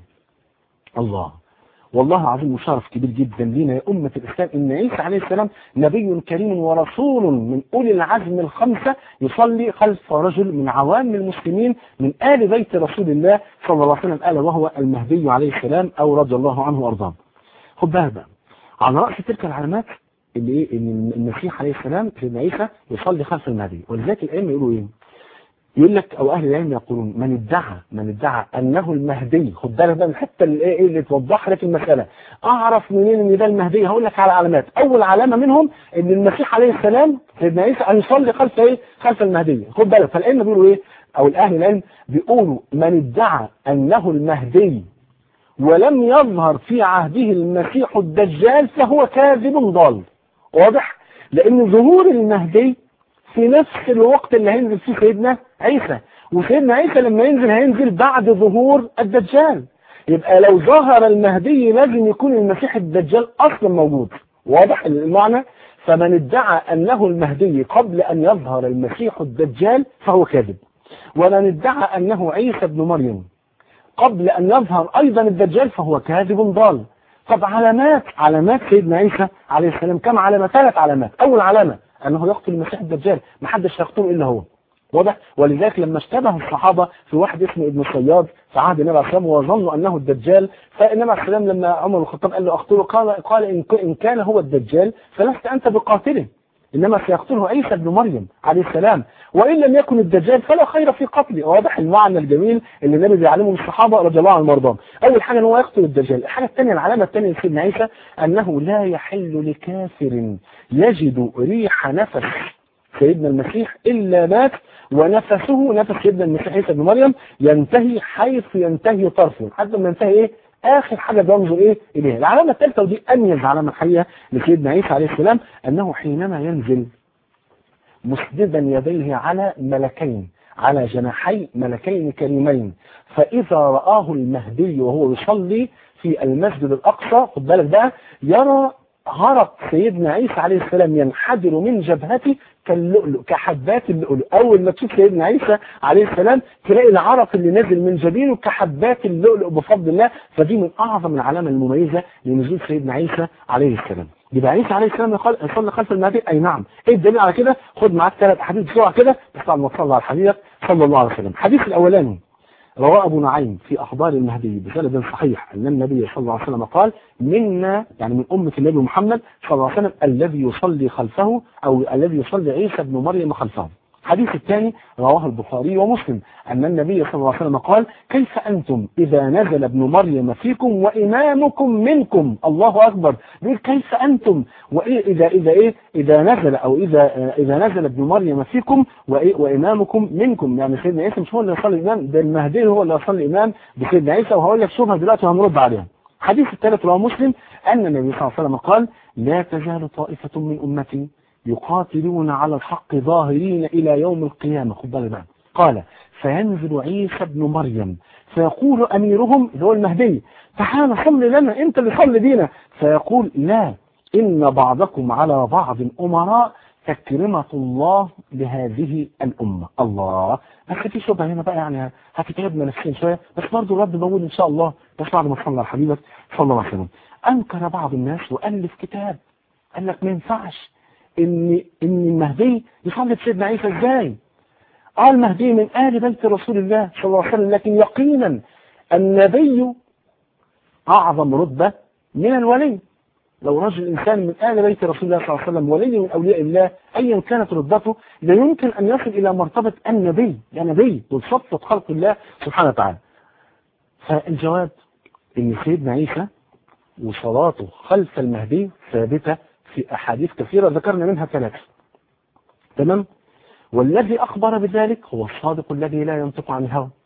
الله والله العظيم مشرف كبير جدا لينا يا أمة الإسلام إن عيسى عليه السلام نبي كريم ورسول من أولي العزم الخمسة يصلي خلف رجل من عوام المسلمين من آل بيت رسول الله صلى الله عليه وسلم قال وهو المهدي عليه السلام أو رضي الله عنه وأرضاه خد بالك بقى على رأس تلك العلامات اللي إيه إن المسيح عليه السلام سيدنا عيسى يصلي خلف المهدي ولذلك الأئمة يقولوا إيه يقول لك او اهل العلم يقولون من ادعى من ادعى انه المهدي خد بالك بقى من الحته اللي ايه اللي توضح لك المساله اعرف منين ان ده المهدي هقول لك على علامات اول علامه منهم ان المسيح عليه السلام سيدنا عيسى ان يصلي خلف ايه خلف المهدي خد بالك فالائمه بيقولوا ايه او الاهل العلم بيقولوا من ادعى انه المهدي ولم يظهر في عهده المسيح الدجال فهو كاذب ضال واضح لان ظهور المهدي في نفس الوقت اللي هينزل فيه سيدنا عيسى وسيدنا عيسى لما ينزل هينزل بعد ظهور الدجال يبقى لو ظهر المهدي لازم يكون المسيح الدجال اصلا موجود واضح المعنى فمن ادعى انه المهدي قبل ان يظهر المسيح الدجال فهو كاذب ومن ادعى انه عيسى ابن مريم قبل ان يظهر ايضا الدجال فهو كاذب ضال طب علامات علامات سيدنا عيسى عليه السلام كم علامة ثلاث علامات اول علامة انه يقتل المسيح الدجال ما حدش هيقتله الا هو واضح ولذلك لما اشتبه الصحابة في واحد اسمه ابن صياد في عهد النبي عليه الصلاه وظنوا انه الدجال فالنبي عليه السلام لما عمر الخطاب قال له اقتله قال قال ان ان كان هو الدجال فلست انت بقاتله انما سيقتله عيسى ابن مريم عليه السلام وان لم يكن الدجال فلا خير في قتله واضح المعنى الجميل اللي النبي بيعلمه الصحابه رضي الله عنهم وارضاهم اول حاجه ان هو يقتل الدجال الحاجه الثانيه العلامه الثانيه لسيدنا عيسى انه لا يحل لكافر يجد ريح نفس سيدنا المسيح الا مات ونفسه نفس سيدنا المسيح عيسى ابن مريم ينتهي حيث ينتهي طرفه حتى ما ينتهي ايه اخر حاجه بينظر ايه اليها العلامه الثالثه ودي اميز علامه الحقيقه لسيدنا عيسى عليه السلام انه حينما ينزل مسددا يديه على ملكين على جناحي ملكين كريمين فاذا رآه المهدي وهو يصلي في المسجد الاقصى خد بالك بقى يرى عرق سيدنا عيسى عليه السلام ينحدر من جبهته كاللؤلؤ كحبات اللؤلؤ اول ما تشوف سيدنا عيسى عليه السلام تلاقي العرق اللي نازل من جبينه كحبات اللؤلؤ بفضل الله فدي من اعظم العلامه المميزه لنزول سيدنا عيسى عليه السلام يبقى عيسى عليه السلام يصلي خلف المهدي اي نعم ايه الدليل على كده خد معاك ثلاث احاديث بسرعه كده بس طبعا ما تصلي على الحبيب صلى الله عليه وسلم الحديث الاولاني رواه أبو نعيم في أخبار المهدي بسند صحيح أن النبي صلى الله عليه وسلم قال منا يعني من أمة النبي محمد صلى الله عليه وسلم الذي يصلي خلفه أو الذي يصلي عيسى بن مريم خلفه الحديث الثاني رواه البخاري ومسلم أن النبي صلى الله عليه وسلم قال كيف أنتم إذا نزل ابن مريم فيكم وإمامكم منكم الله أكبر بيقول كيف أنتم وإيه إذا إذا إيه إذا نزل أو إذا إذا نزل ابن مريم فيكم وإيه وإمامكم منكم يعني سيدنا عيسى مش هو اللي يصلي إمام ده المهدي هو اللي يصلي إمام بسيدنا عيسى وهقول لك شوفها دلوقتي وهنرد عليها الحديث الثالث رواه مسلم أن النبي صلى الله عليه وسلم قال لا تزال طائفة من أمتي يقاتلون على الحق ظاهرين إلى يوم القيامة خد بالك بقى قال فينزل عيسى بن مريم فيقول أميرهم اللي هو المهدي تعال صل لنا أنت اللي صل بينا فيقول لا إن بعضكم على بعض أمراء تكرمة الله لهذه الأمة الله بس في شبهة هنا بقى يعني هتتعبنا نفسيا شوية بس برضه الرد موجود إن شاء الله بس بعد ما صلى على حبيبك صلى الله عليه وسلم أنكر بعض الناس وألف كتاب قال لك ما ينفعش ان ان المهدي يصلي بسيدنا عيسى ازاي اه المهدي من آل بيت رسول الله صلى الله عليه وسلم لكن يقينا النبي أعظم رتبة من الولي لو رجل إنسان من آل بيت رسول الله صلى الله عليه وسلم ولي من أولياء الله أيا كانت رتبته لا يمكن أن يصل إلى مرتبة النبي يا نبي دول صفة خلق الله سبحانه وتعالى فالجواب إن سيدنا عيسى وصلاته خلف المهدي ثابتة في أحاديث كثيرة ذكرنا منها ثلاثة تمام والذي أخبر بذلك هو الصادق الذي لا ينطق عن الهوى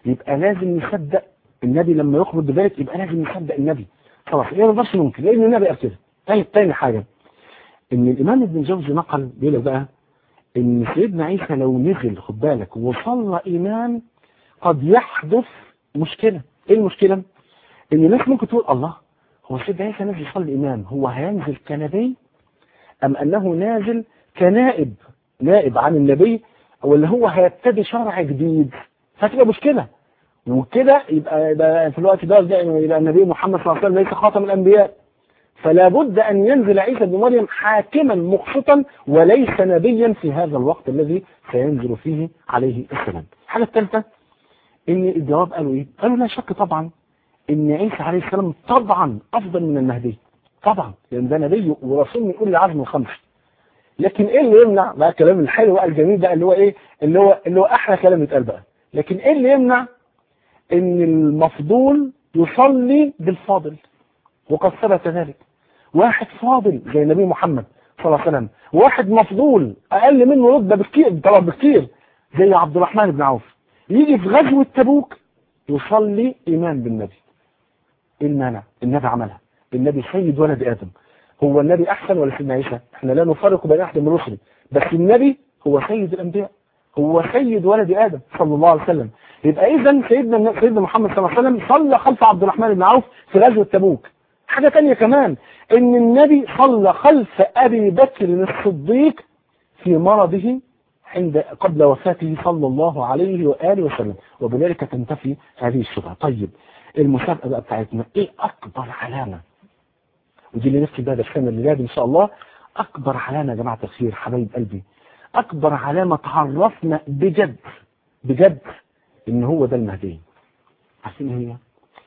يبقى لازم نصدق النبي لما يخبر بذلك يبقى لازم نصدق النبي خلاص ايه ما نقدرش ننكر لان النبي قال كده طيب تاني حاجه ان الامام ابن جوزي نقل بيقول لك بقى ان سيدنا عيسى لو نزل خد بالك وصلى ايمان قد يحدث مشكله ايه المشكله ان الناس ممكن تقول الله هو سيدنا عيسى نزل يصلي امام هو هينزل كنبي ام انه نازل كنائب نائب عن النبي ولا هو هيبتدي شرع جديد فتبقى مشكله وكده يبقى, يبقى في الوقت ده يبقى النبي محمد صلى الله عليه وسلم ليس خاتم الانبياء فلا بد ان ينزل عيسى بن مريم حاكما مقسطا وليس نبيا في هذا الوقت الذي سينزل فيه عليه السلام. الحاجه الثالثه ان الجواب قالوا ايه؟ قالوا لا شك طبعا ان عيسى عليه السلام طبعا افضل من المهدي. طبعا لان ده نبي ورسول من اولي العزم الخمس. لكن ايه اللي يمنع بقى الكلام الحلو بقى الجميل ده اللي هو ايه؟ اللي هو اللي هو احلى كلام يتقال بقى. لكن ايه اللي يمنع ان المفضول يصلي بالفاضل وقد ثبت ذلك واحد فاضل زي النبي محمد صلى الله عليه وسلم واحد مفضول اقل منه رتبه بكتير طبعا بكتير زي عبد الرحمن بن عوف يجي في غزوه تبوك يصلي ايمان بالنبي ايه المانع النبي عملها النبي سيد ولد ادم هو النبي احسن ولا سيدنا عيسى احنا لا نفرق بين احد من الرسل بس النبي هو سيد الانبياء هو سيد ولد ادم صلى الله عليه وسلم يبقى اذا سيدنا سيدنا محمد صلى الله عليه وسلم صلى خلف عبد الرحمن بن عوف في غزوه تبوك حاجه ثانيه كمان ان النبي صلى خلف ابي بكر الصديق في مرضه عند قبل وفاته صلى الله عليه واله وسلم وبذلك تنتفي هذه الشبهه طيب المسابقه بقى بتاعتنا ايه اكبر علامه ودي اللي نفسي بقى السنه اللي جايه ان شاء الله اكبر علامه يا جماعه الخير حبايب قلبي اكبر علامه تعرفنا بجد بجد ان هو ده المهدي عارفين هي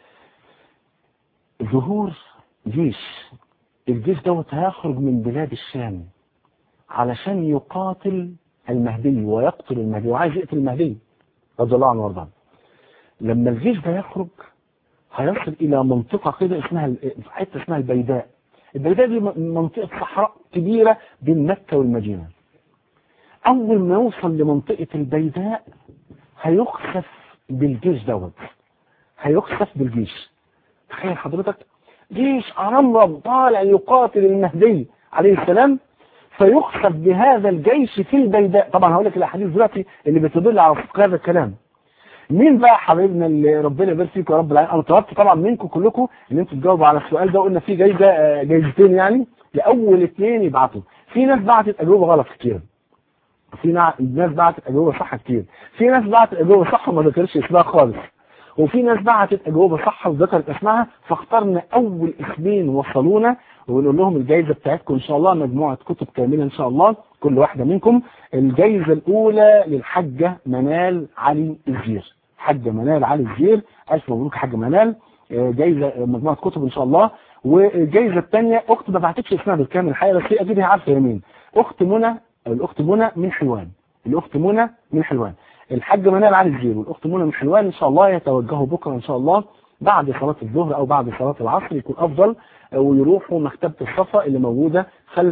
ظهور جيش الجيش دوت هيخرج من بلاد الشام علشان يقاتل المهدي ويقتل المهدي وعايز يقتل المهدي رضي الله عنه وارضاه لما الجيش ده يخرج هيصل الى منطقة كده اسمها حته اسمها البيداء البيداء دي منطقة صحراء كبيرة بين مكة والمدينة اول ما يوصل لمنطقة البيداء هيخسف بالجيش دوت هيخسف بالجيش تخيل حضرتك جيش أرمرم طالع يقاتل المهدي عليه السلام فيخسف بهذا الجيش في البيداء طبعا هقول لك الاحاديث دلوقتي اللي بتدل على صدق هذا الكلام مين بقى حبايبنا اللي ربنا يبارك فيكم يا رب العالمين انا طلبت طبعا منكم كلكم ان انتوا تجاوبوا على السؤال ده قلنا في جايزه جايزتين يعني لاول اثنين يبعتوا في ناس بعتت اجوبه غلط كتير في ناس بعتت اجوبه صح كتير في ناس بعتت اجوبه صح وما ذكرش اسمها خالص وفي ناس بعتت اجوبه صح وذكرت اسمها فاخترنا اول اسمين وصلونا ونقول لهم الجائزه بتاعتكم ان شاء الله مجموعه كتب كامله ان شاء الله كل واحده منكم الجائزه الاولى للحاجه منال علي الزير حاجه منال علي الزير الف مبروك حاجه منال جائزه مجموعه كتب ان شاء الله والجائزه الثانيه اخت ما بعتتش اسمها بالكامل الحقيقه بس هي اكيد هي عارفه هي مين اخت منى الاخت منى من حلوان الاخت منى من حلوان الحاج منال علي الزير والاخت منى من حلوان ان شاء الله يتوجهوا بكره ان شاء الله بعد صلاه الظهر او بعد صلاه العصر يكون افضل ويروحوا مكتبه الصفا اللي موجوده خلف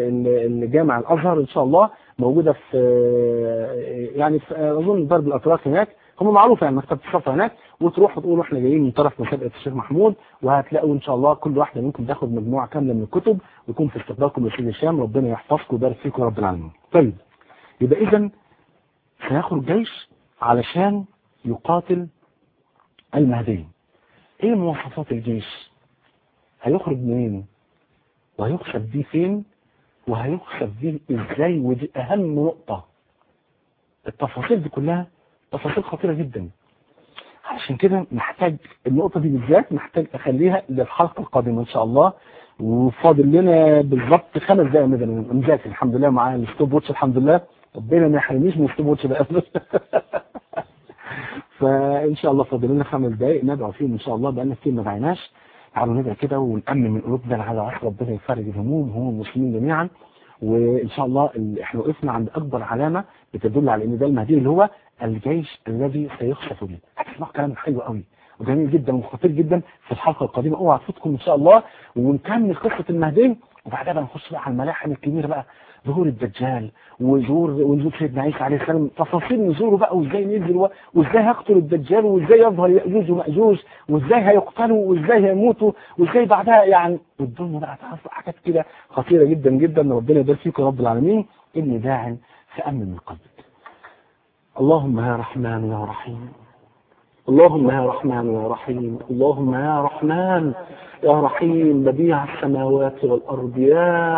الجامع الازهر ان شاء الله موجوده في يعني في اظن درب الاتراك هناك هم معروف يعني مكتبه الصفا هناك وتروحوا تقولوا احنا جايين من طرف مسابقه الشيخ محمود وهتلاقوا ان شاء الله كل واحده منكم تاخد مجموعه كامله من الكتب ويكون في استقبالكم لسيد الشام ربنا يحفظكم ويبارك فيكم رب العالمين. طيب يبقى اذا سيخرج جيش علشان يقاتل المهدي ايه مواصفات الجيش هيخرج منين وهيخشف بيه فين وهيخشف بيه ازاي ودي اهم نقطة التفاصيل دي كلها تفاصيل خطيرة جدا عشان كده محتاج النقطة دي بالذات محتاج اخليها للحلقة القادمة ان شاء الله وفاضل لنا بالظبط خمس دقايق مذاكر الحمد لله معايا الستوب واتش الحمد لله ربنا ما يحرمنيش من الستوب واتش ده فان شاء الله فاضل لنا خمس دقائق ندعو فيهم ان شاء الله بقالنا كتير ما دعيناش تعالوا ندعي كده ونأمن من قلوبنا على عسى ربنا يفرج الهموم هموم المسلمين جميعا وان شاء الله احنا وقفنا عند اكبر علامه بتدل على ان ده المهدي اللي هو الجيش الذي سيخسف به هتسمعوا كلام حلو قوي وجميل جدا وخطير جدا في الحلقه القادمه اوعى تفوتكم ان شاء الله ونكمل قصه المهدي وبعدها بقى نخش بقى على الملاحم الكبيرة بقى ظهور الدجال وظهور ونزول سيدنا عيسى عليه السلام تفاصيل نزوله بقى وازاي ننزل و- وازاي هيقتل الدجال وازاي يظهر يأجوج ومأجوج وازاي هيقتلوا وازاي هيموتوا وازاي بعدها يعني والدنيا بقى تحصل حاجات كده خطيرة جدا جدا ربنا يبارك فيكم يا رب العالمين إني داع فأمن من قلبك اللهم يا رحمن يا رحيم اللهم يا رحمن يا رحيم اللهم يا رحمن يا رحيم بديع السماوات والأرض يا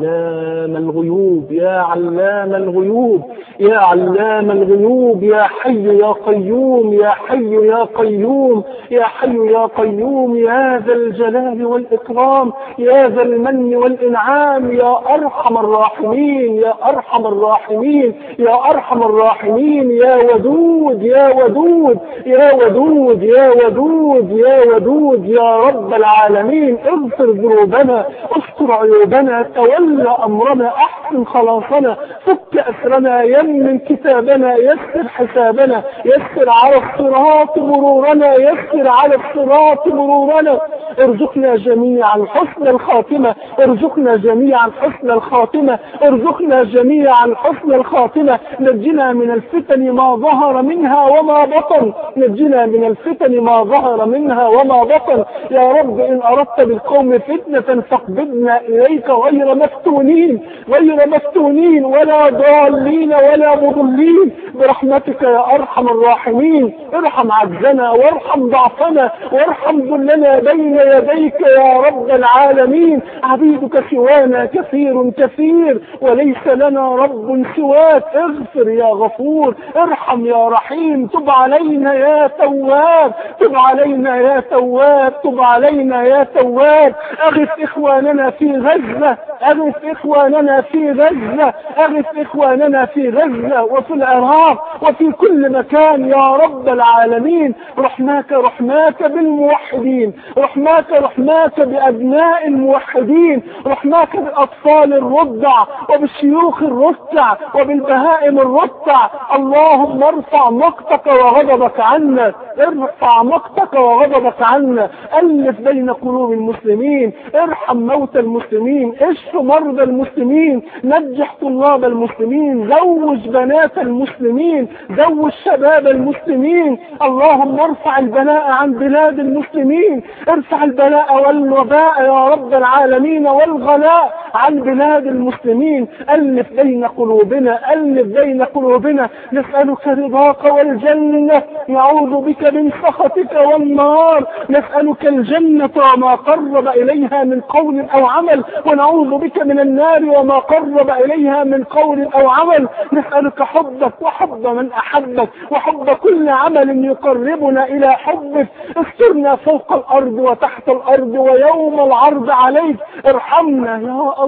علام الغيوب يا علام الغيوب يا علام الغيوب يا حي يا قيوم يا حي يا قيوم يا حي يا قيوم يا ذا الجلال والإكرام يا ذا المن والإنعام يا أرحم الراحمين يا أرحم الراحمين يا أرحم الراحمين يا ودود يا ودود يا ودود يا ودود يا ودود يا رب العالمين اغفر ذنوبنا استر عيوبنا تولى أمرنا أحسن خلاصنا فك أسرنا يمن كتابنا يسر حسابنا يسر على الصراط مرورنا يسر على الصراط مرورنا ارزقنا جميعا حسن الخاتمة ارزقنا جميعا حسن الخاتمة ارزقنا جميعا حسن الخاتمة نجنا من الفتن ما ظهر منها وما بطن نجنا من الفتن ما ظهر منها وما بطن يا رب إن أردت بالقوم فتنة فاقبضنا إليك غير مفتونين غير مفتونين ولا ضالين ولا مضلين برحمتك يا أرحم الراحمين ارحم عجزنا وارحم ضعفنا وارحم ذلنا بين يديك يا رب العالمين عبيدك سوانا كثير كثير وليس لنا رب سواك اغفر يا غفور ارحم يا رحيم تب علينا يا تواب تب علينا يا تواب تب علينا يا تواب اغث اخواننا في غزة اغث اخواننا في غزة اغث اخواننا في غزة وفي العراق وفي كل مكان يا رب العالمين رحماك رحماك بالموحدين رحماك رحماك بأبناء الموحدين رحماك بالأطفال الرضع وبالشيوخ الرتع وبالبهائم الرتع اللهم ارفع مقتك وغضبك عنا ارفع مقتك وغضبك عنا ألف بين قلوب المسلمين ارحم موتى المسلمين اشف مرضى المسلمين نجح طلاب المسلمين زوج بنات المسلمين زوج شباب المسلمين اللهم ارفع البلاء عن بلاد المسلمين ارفع البلاء والوباء يا رب العالمين والغلاء عن بلاد المسلمين ألف بين قلوبنا ألف بين قلوبنا نسألك رضاك والجنة نعوذ بك من سخطك والنار نسألك الجنة وما قرب إليها من قول أو عمل ونعوذ بك من النار وما قرب إليها من قول أو عمل نسألك حبك وحب من أحبك وحب كل عمل يقربنا إلى حبك استرنا فوق الأرض وتحت الأرض ويوم العرض عليك ارحمنا يا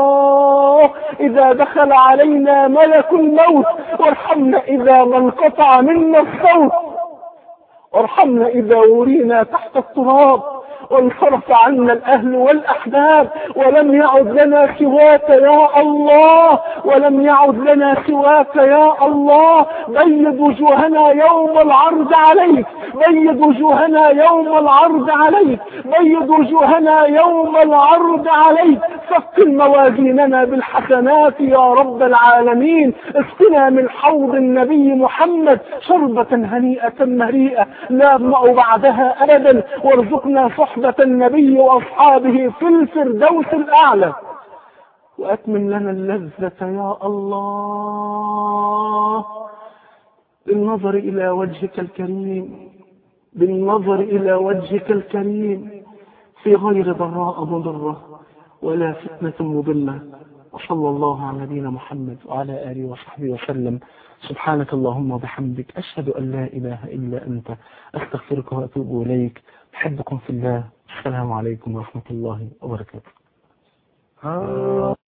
الله إذا دخل علينا ملك الموت وارحمنا إذا ما انقطع منا الصوت وارحمنا إذا ورينا تحت التراب وانصرف عنا الأهل والأحباب ولم يعد لنا سواك يا الله ولم يعد لنا سواك يا الله بيض وجوهنا يوم العرض عليك بيض وجوهنا يوم العرض عليك بيض وجوهنا يوم العرض عليك ثقل موازيننا بالحسنات يا رب العالمين اسقنا من حوض النبي محمد شربة هنيئة مريئة لا نطمع بعدها أبدا وارزقنا صحبة النبي وأصحابه في الفردوس الأعلى وأتمم لنا اللذة يا الله بالنظر إلى وجهك الكريم بالنظر إلى وجهك الكريم في غير ضراء مضرة ولا فتنة مضلة وصلى الله على نبينا محمد وعلى آله وصحبه وسلم سبحانك اللهم وبحمدك أشهد أن لا إله إلا أنت أستغفرك وأتوب إليك أحبكم في الله السلام عليكم ورحمة الله وبركاته